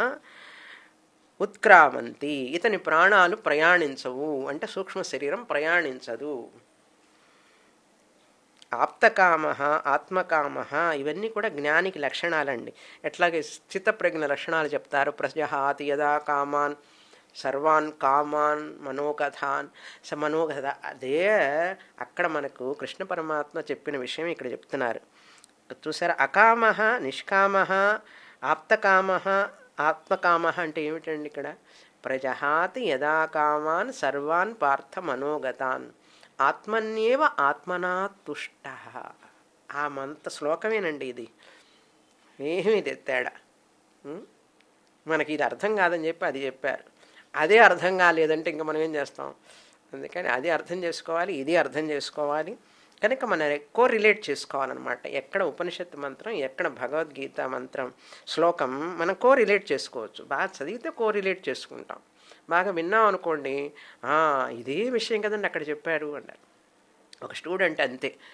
ఉత్క్రామంతి ఇతని ప్రాణాలు ప్రయాణించవు అంటే సూక్ష్మ శరీరం ప్రయాణించదు ఆప్తకామ ఆత్మకామ ఇవన్నీ కూడా జ్ఞానికి లక్షణాలండి ఎట్లాగే చిత్తప్రజ్ఞ లక్షణాలు చెప్తారు ప్రజహాతి యదా కామాన్ సర్వాన్ కామాన్ మనోకథాన్ స మనోకథ అదే అక్కడ మనకు కృష్ణ పరమాత్మ చెప్పిన విషయం ఇక్కడ చెప్తున్నారు చూసారా అకామ నిష్కామ ఆప్తకామ ఆత్మకామ అంటే ఏమిటండి ఇక్కడ ప్రజహాతి యదా కామాన్ సర్వాన్ పార్థ మనోగతాన్ ఆత్మన్యేవ ఆత్మనా తుష్ట ఆ మంత శ్లోకమేనండి ఇది ఏమీ ఇది తేడా ఉం? మనకి ఇది అర్థం కాదని చెప్పి అది చెప్పారు అదే అర్థం కాలేదంటే ఇంకా మనం ఏం చేస్తాం అందుకని అది అర్థం చేసుకోవాలి ఇది అర్థం చేసుకోవాలి కనుక మనం ఎక్కువ రిలేట్ చేసుకోవాలన్నమాట ఎక్కడ ఉపనిషత్తు మంత్రం ఎక్కడ భగవద్గీత మంత్రం శ్లోకం మనం కో రిలేట్ చేసుకోవచ్చు బాగా చదివితే కో రిలేట్ చేసుకుంటాం బాగా విన్నాం అనుకోండి "ఆ, ఇదే విషయం కదండి అక్కడ చెప్పారు అన్నారు ఒక స్టూడెంట్ అంతే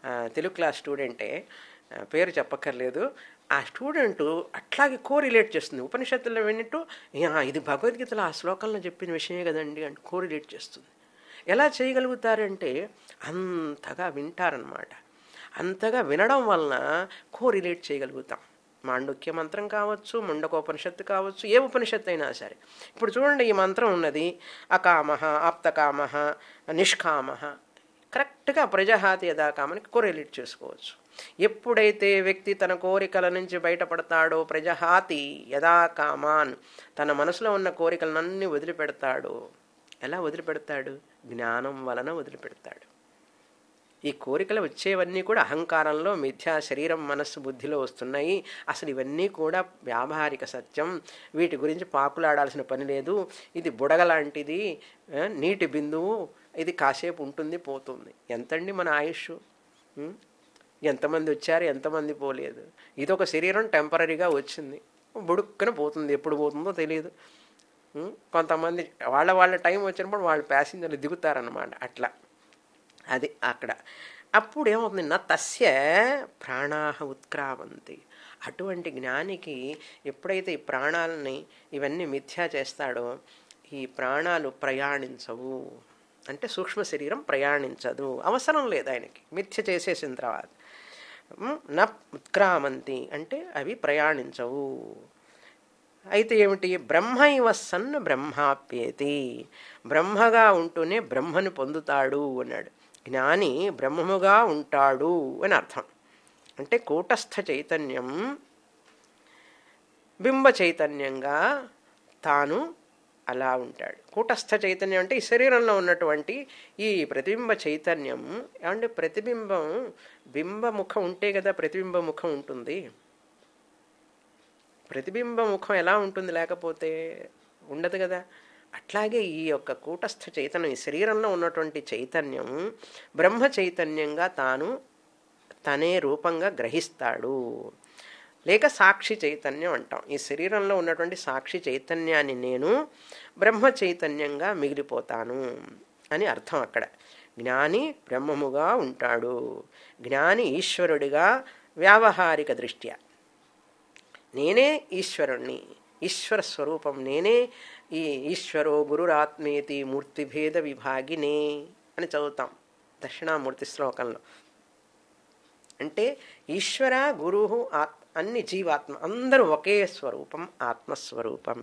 ఆ, తెలుగు క్లాస్ స్టూడెంటే ఆ, పేరు చెప్పక్కర్లేదు ఆ స్టూడెంట్ అట్లాగే కోరిలేట్ చేస్తుంది ఉపనిషత్తుల్లో విన్నట్టు "యా, ఇది భగవద్గీతలో ఆ శ్లోకంలో చెప్పిన విషయమే కదండి అంటే కోరిలేట్ చేస్తుంది ఎలా చేయగలుగుతారంటే అంతగా వింటారనమాట అంతగా వినడం వలన కోరిలేట్ చేయగలుగుతాం మాండుక్య మంత్రం కావచ్చు ముండకోపనిషత్తు కావచ్చు ఏ ఉపనిషత్తు అయినా సరే ఇప్పుడు చూడండి ఈ మంత్రం ఉన్నది అకామహ ఆప్తకామహ నిష్కామహ కరెక్ట్గా ప్రజాహాతి యథాకామనికి కోరిలేట్ చేసుకోవచ్చు ఎప్పుడైతే వ్యక్తి తన కోరికల నుంచి బయటపడతాడో ప్రజహాతి యథాకామాన్ తన మనసులో ఉన్న కోరికలనన్నీ వదిలిపెడతాడో ఎలా వదిలిపెడతాడు జ్ఞానం వలన వదిలిపెడతాడు ఈ కోరికలు వచ్చేవన్నీ కూడా అహంకారంలో మిథ్యా శరీరం మనస్సు బుద్ధిలో వస్తున్నాయి అసలు ఇవన్నీ కూడా వ్యావహారిక సత్యం వీటి గురించి పాకులాడాల్సిన పని లేదు ఇది బుడగ లాంటిది ఆ, నీటి బిందువు ఇది కాసేపు ఉంటుంది పోతుంది ఎంతండి మన ఆయుష్ ఉం? ఎంతమంది వచ్చారు ఎంతమంది పోలేదు ఇది ఒక శరీరం టెంపరీగా వచ్చింది బుడుక్కన పోతుంది ఎప్పుడు పోతుందో తెలియదు ఉం? కొంతమంది వాళ్ళ వాళ్ళ టైం వచ్చినప్పుడు వాళ్ళు ప్యాసింజర్లు దిగుతారనమాట అట్లా అది అక్కడ అప్పుడు ఏమవుతుంది నా తస్య ప్రాణాహ ఉత్క్రామంతి అటువంటి జ్ఞానికి ఎప్పుడైతే ఈ ప్రాణాలని ఇవన్నీ మిథ్యా చేస్తాడో ఈ ప్రాణాలు ప్రయాణించవు అంటే సూక్ష్మ శరీరం ప్రయాణించదు అవసరం లేదు ఆయనకి మిథ్య చేసేసిన తర్వాత ఉమ్, న ఉత్క్రామంతి అంటే అవి ప్రయాణించవు అయితే ఏమిటి బ్రహ్మ ఇవ సన్ బ్రహ్మాప్యేతి బ్రహ్మగా ఉంటూనే బ్రహ్మను పొందుతాడు అన్నాడు జ్ఞాని బ్రహ్మముగా ఉంటాడు అని అర్థం అంటే కూటస్థ చైతన్యం బింబ చైతన్యంగా తాను అలా ఉంటాడు కూటస్థ చైతన్యం అంటే ఈ శరీరంలో ఉన్నటువంటి ఈ ప్రతిబింబ చైతన్యం అంటే ప్రతిబింబం బింబ ముఖం ఉంటే కదా ప్రతిబింబ ముఖం ఉంటుంది ప్రతిబింబ ముఖం ఎలా ఉంటుంది లేకపోతే ఉండదు కదా అట్లాగే ఈ యొక్క కూటస్థ చైతన్యం ఈ శరీరంలో ఉన్నటువంటి చైతన్యం బ్రహ్మ చైతన్యంగా తాను తనే రూపంగా గ్రహిస్తాడు లేక సాక్షి చైతన్యం అంటాం ఈ శరీరంలో ఉన్నటువంటి సాక్షి చైతన్యాన్ని నేను బ్రహ్మ చైతన్యంగా మిగిలిపోతాను అని అర్థం అక్కడ జ్ఞాని బ్రహ్మముగా ఉంటాడు జ్ఞాని ఈశ్వరుడిగా వ్యావహారిక దృష్ట్యా నేనే ఈశ్వరుణ్ణి ఈశ్వర స్వరూపం నేనే ఈ ఈశ్వరో గురురాత్మేతి మూర్తిభేద విభాగినే అని చదువుతాం దక్షిణామూర్తి శ్లోకంలో అంటే ఈశ్వర గురు ఆత్ అన్ని జీవాత్మ అందరూ ఒకే స్వరూపం ఆత్మస్వరూపం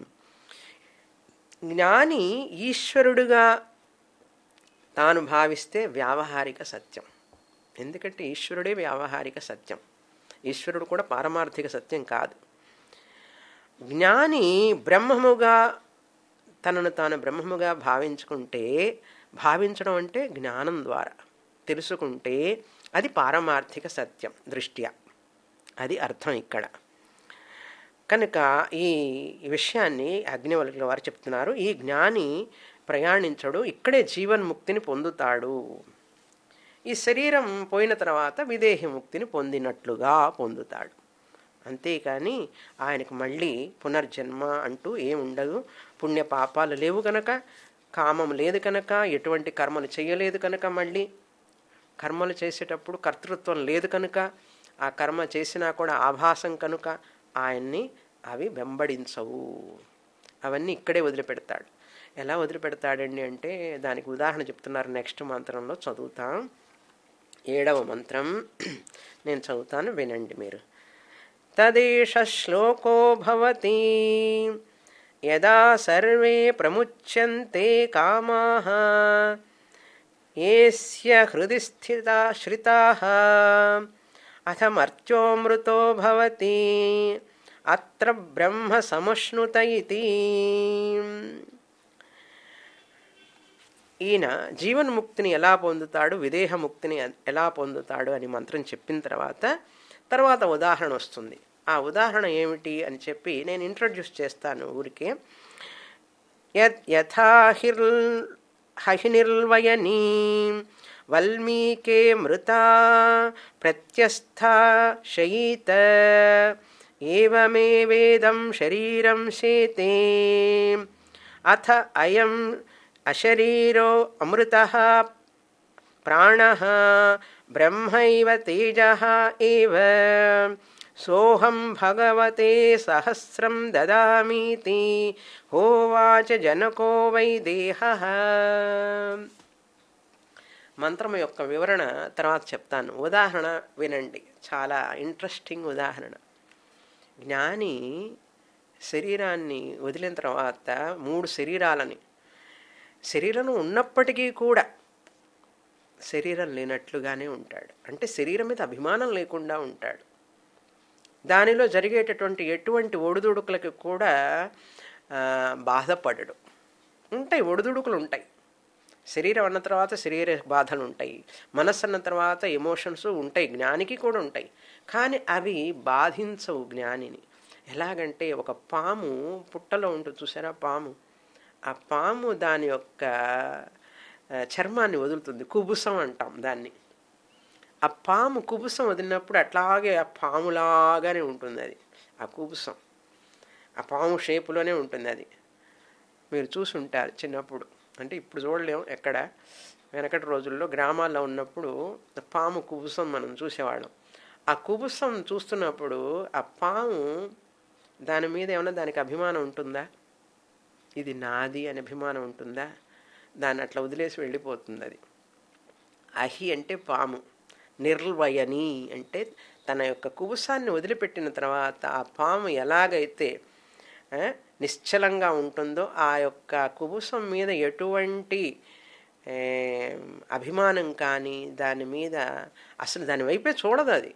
జ్ఞాని ఈశ్వరుడుగా తాను భావిస్తే వ్యావహారిక సత్యం ఎందుకంటే ఈశ్వరుడే వ్యావహారిక సత్యం ఈశ్వరుడు కూడా పారమార్థిక సత్యం కాదు జ్ఞాని బ్రహ్మముగా తనను తాను బ్రహ్మముగా భావించుకుంటే భావించడం అంటే జ్ఞానం ద్వారా తెలుసుకుంటే అది పారమార్థిక సత్యం దృష్ట్యా అది అర్థం ఇక్కడ కనుక ఈ విషయాన్ని అగ్నివల్కుల వారు చెప్తున్నారు ఈ జ్ఞాని ప్రయాణించడు ఇక్కడే జీవన్ముక్తిని పొందుతాడు ఈ శరీరం పోయిన తర్వాత విదేహి ముక్తిని పొందినట్లుగా పొందుతాడు అంతేకాని ఆయనకు మళ్ళీ పునర్జన్మ అంటూ ఏముండదు పుణ్య పాపాలు లేవు కనుక కామం లేదు కనుక ఎటువంటి కర్మలు చేయలేదు కనుక మళ్ళీ కర్మలు చేసేటప్పుడు కర్తృత్వం లేదు కనుక ఆ కర్మ చేసినా కూడా ఆభాసం కనుక ఆయన్ని అవి వెంబడించవు అవన్నీ ఇక్కడే వదిలిపెడతాడు ఎలా వదిలిపెడతాడండి అంటే దానికి ఉదాహరణ చెప్తున్నారు నెక్స్ట్ మంత్రంలో చదువుతాం ఏడవ మంత్రం నేను చదువుతాను వినండి మీరు తదేష శ్లోకో భవతి యదా సర్వే ప్రముచ్యంతే కామాః ఏస్య హృది స్థితా శ్రితాః అథ మర్త్యోమృతో భవతి అత్ర బ్రహ్మ సముష్ణుత ఇతి ఈయన జీవన్ముక్తిని ఎలా పొందుతాడు విదేహముక్తిని ఎలా పొందుతాడు అని మంత్రం చెప్పిన తర్వాత తర్వాత ఉదాహరణ వస్తుంది ఆ ఉదాహరణ ఏమిటి అని చెప్పి నేను ఇంట్రడ్యూస్ చేస్తాను ఊరికే యథాహిర్ హహినిర్వయనీ వల్మీకే మృత ప్రత్యస్థ శయీత ఏవమేవేదం శరీరం శేతే అథ అయం అశరీరో అమృత ప్రాణ బ్రహ్మైవ తేజ ఏవ సోహం భగవతే సహస్రం దదామీతి హోవాచ జనకో వై దేహ మంత్రం యొక్క వివరణ తర్వాత చెప్తాను ఉదాహరణ వినండి చాలా ఇంట్రెస్టింగ్ ఉదాహరణ జ్ఞాని శరీరాన్ని వదిలిన తర్వాత మూడు శరీరాలని శరీరం ఉన్నప్పటికీ కూడా శరీరం లేనట్లుగానే ఉంటాడు అంటే శరీరం మీద అభిమానం లేకుండా ఉంటాడు దానిలో జరిగేటటువంటి ఎటువంటి ఒడిదుడుకులకి కూడా ఆ, బాధపడడు ఉంటాయి ఒడిదుడుకులు ఉంటాయి శరీరం అన్న తర్వాత శరీర బాధలు ఉంటాయి మనస్సు అన్న తర్వాత ఎమోషన్స్ ఉంటాయి జ్ఞానికి కూడా ఉంటాయి కానీ అవి బాధించవు జ్ఞానిని ఎలాగంటే ఒక పాము పుట్టలో ఉంటుంది చూసారా పాము ఆ పాము దాని యొక్క ఆ, చర్మాన్ని వదులుతుంది కుబుసం అంటాం దాన్ని ఆ పాము కుబుసం వదిలినప్పుడు అట్లాగే ఆ పాములాగానే ఉంటుంది అది ఆ కుబుసం ఆ పాము షేపులోనే ఉంటుంది అది మీరు చూసి ఉంటారు చిన్నప్పుడు అంటే ఇప్పుడు చూడలేము ఎక్కడ వెనకటి రోజుల్లో గ్రామాల్లో ఉన్నప్పుడు పాము కుబుసం మనం చూసేవాళ్ళం ఆ కుబుసం చూస్తున్నప్పుడు ఆ పాము దాని మీద ఏమైనా దానికి అభిమానం ఉంటుందా ఇది నాది అనే అభిమానం ఉంటుందా దాన్ని అట్లా వదిలేసి వెళ్ళిపోతుంది అది అహి అంటే పాము నిర్వయని అంటే తన యొక్క కుబుసాన్ని వదిలిపెట్టిన తర్వాత ఆ పాము ఎలాగైతే ఆ, నిశ్చలంగా ఉంటుందో ఆ యొక్క కుబుసం మీద ఎటువంటి ఏ, అభిమానం కానీ దాని మీద అసలు దాని వైపే చూడదు అది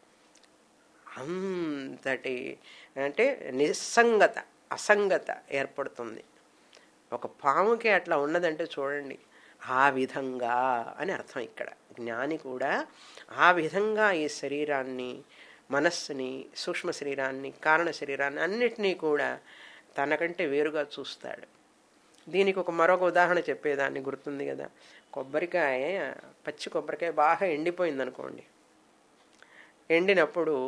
అంతటి అంటే నిస్సంగత అసంగత ఏర్పడుతుంది ఒక పాముకి అట్లా ఉన్నదంటే చూడండి ఆ విధంగా అని అర్థం ఇక్కడ జ్ఞాని కూడా ఆ విధంగా ఈ శరీరాన్ని మనస్సుని సూక్ష్మ శరీరాన్ని కారణ శరీరాన్ని అన్నిటినీ కూడా తనకంటే వేరుగా చూస్తాడు దీనికి ఒక మరొక ఉదాహరణ చెప్పేదాన్ని గుర్తుంది కదా కొబ్బరికాయ పచ్చి కొబ్బరికాయ బాగా ఎండిపోయింది అనుకోండి ఎండినప్పుడు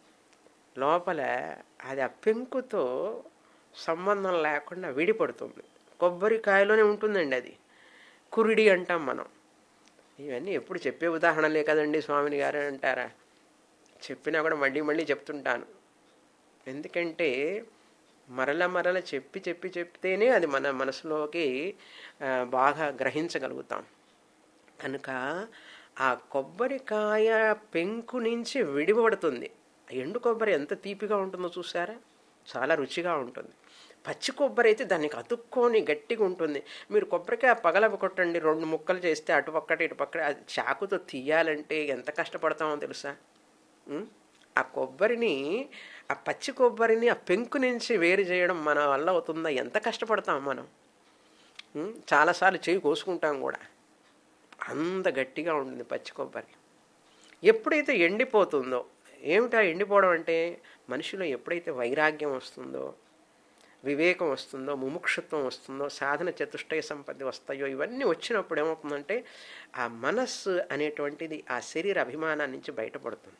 లోపల అది ఆ పెంకుతో సంబంధం లేకుండా విడిపడుతుంది కొబ్బరికాయలోనే ఉంటుందండి అది కురిడి అంటాం మనం ఇవన్నీ ఎప్పుడు చెప్పే ఉదాహరణలే కదండి స్వామిని గారు అంటారా చెప్పినా కూడా మళ్ళీ మళ్ళీ చెప్తుంటాను ఎందుకంటే మరల మరల చెప్పి చెప్పి చెప్తేనే అది మన మనసులోకి ఆ, బాగా గ్రహించగలుగుతాం కనుక ఆ కొబ్బరికాయ పెంకు నుంచి విడిపడుతుంది ఎండు కొబ్బరి ఎంత తీపిగా ఉంటుందో చూసారా చాలా రుచిగా ఉంటుంది పచ్చి కొబ్బరి అయితే దానికి అతుక్కొని గట్టిగా ఉంటుంది మీరు కొబ్బరికాయ పగల కొట్టండి రెండు ముక్కలు చేస్తే అటుపక్కటి ఇటుపక్కటి అది చాకుతో తీయాలంటే ఎంత కష్టపడతామో తెలుసా ఉం? ఆ కొబ్బరిని ఆ పచ్చి కొబ్బరిని ఆ పెంకు నుంచి వేరు చేయడం మన వల్ల అవుతుందా ఎంత కష్టపడతాం మనం ఉం? చాలాసార్లు చేయి కోసుకుంటాం కూడా అంత గట్టిగా ఉంటుంది పచ్చి కొబ్బరి ఎప్పుడైతే ఎండిపోతుందో ఏమిటా ఎండిపోవడం అంటే మనిషిలో ఎప్పుడైతే వైరాగ్యం వస్తుందో వివేకం వస్తుందో ముముక్షుత్వం వస్తుందో సాధన చతుష్టయ సంపత్తి వస్తాయో ఇవన్నీ వచ్చినప్పుడు ఏమవుతుందంటే ఆ మనస్సు అనేటువంటిది ఆ శరీర అభిమానాన్ని నుంచి బయటపడుతుంది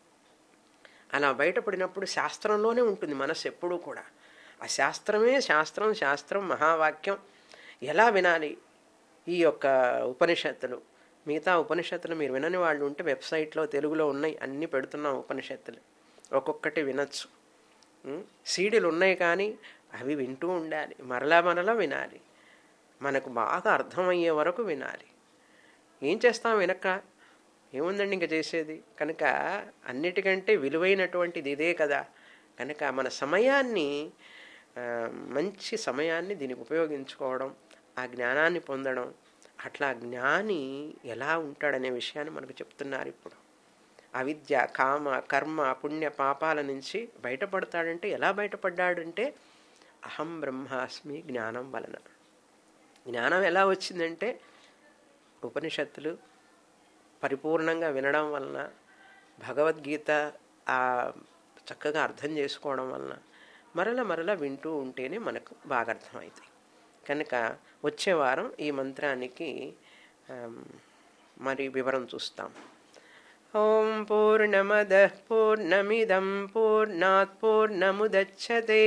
అలా బయటపడినప్పుడు శాస్త్రంలోనే ఉంటుంది మనస్సు ఎప్పుడూ కూడా ఆ శాస్త్రమే శాస్త్రం శాస్త్రం మహావాక్యం ఎలా వినాలి ఈ యొక్క ఉపనిషత్తులు మిగతా ఉపనిషత్తులు మీరు వినని వాళ్ళు ఉంటే వెబ్సైట్లో తెలుగులో ఉన్నాయి అన్నీ పెడుతున్నాం ఉపనిషత్తులు ఒక్కొక్కటి వినొచ్చు ఉం? సీడీలు ఉన్నాయి కానీ అవి వింటూ ఉండాలి మరలా మరలా వినాలి మనకు బాగా అర్థమయ్యే వరకు వినాలి ఏం చేస్తాం వెనక ఏముందండి ఇంకా చేసేది కనుక అన్నిటికంటే విలువైనటువంటిది ఇదే కదా కనుక మన సమయాన్ని ఆ, మంచి సమయాన్ని దీనికి ఉపయోగించుకోవడం ఆ జ్ఞానాన్ని పొందడం అట్లా జ్ఞాని ఎలా ఉంటాడనే విషయాన్ని మనకు చెప్తున్నారు ఇప్పుడు అవిద్య కామ కర్మ పుణ్య పాపాల నుంచి బయటపడతాడంటే ఎలా బయటపడ్డాడంటే అహం బ్రహ్మాస్మి జ్ఞానం వలన జ్ఞానం ఎలా వచ్చిందంటే ఉపనిషత్తులు పరిపూర్ణంగా వినడం వలన భగవద్గీత ఆ చక్కగా అర్థం చేసుకోవడం వలన మరల మరల వింటూ ఉంటేనే మనకు బాగా అర్థమవుతాయి కనుక వచ్చే వారం ఈ మంత్రానికి ఆమ్, మరి వివరం చూస్తాం ఓం పూర్ణమద పూర్ణమిదం పూర్ణాత్ పూర్ణముదచ్చతే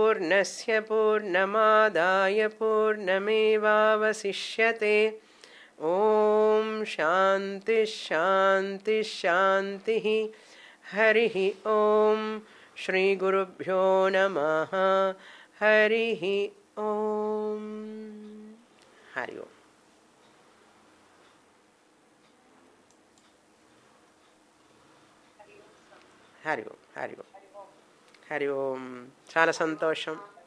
పూర్ణస్య పూర్ణమాదాయ పూర్ణమేవావశిష్యతే ఓం శాంతి శాంతి శాంతి హరి ఓం శ్రీ గురుభ్యో నమ హరి ఓం హరి ఓం హరి ఓం హరి ఓం హరి ఓం చాలా సంతోషం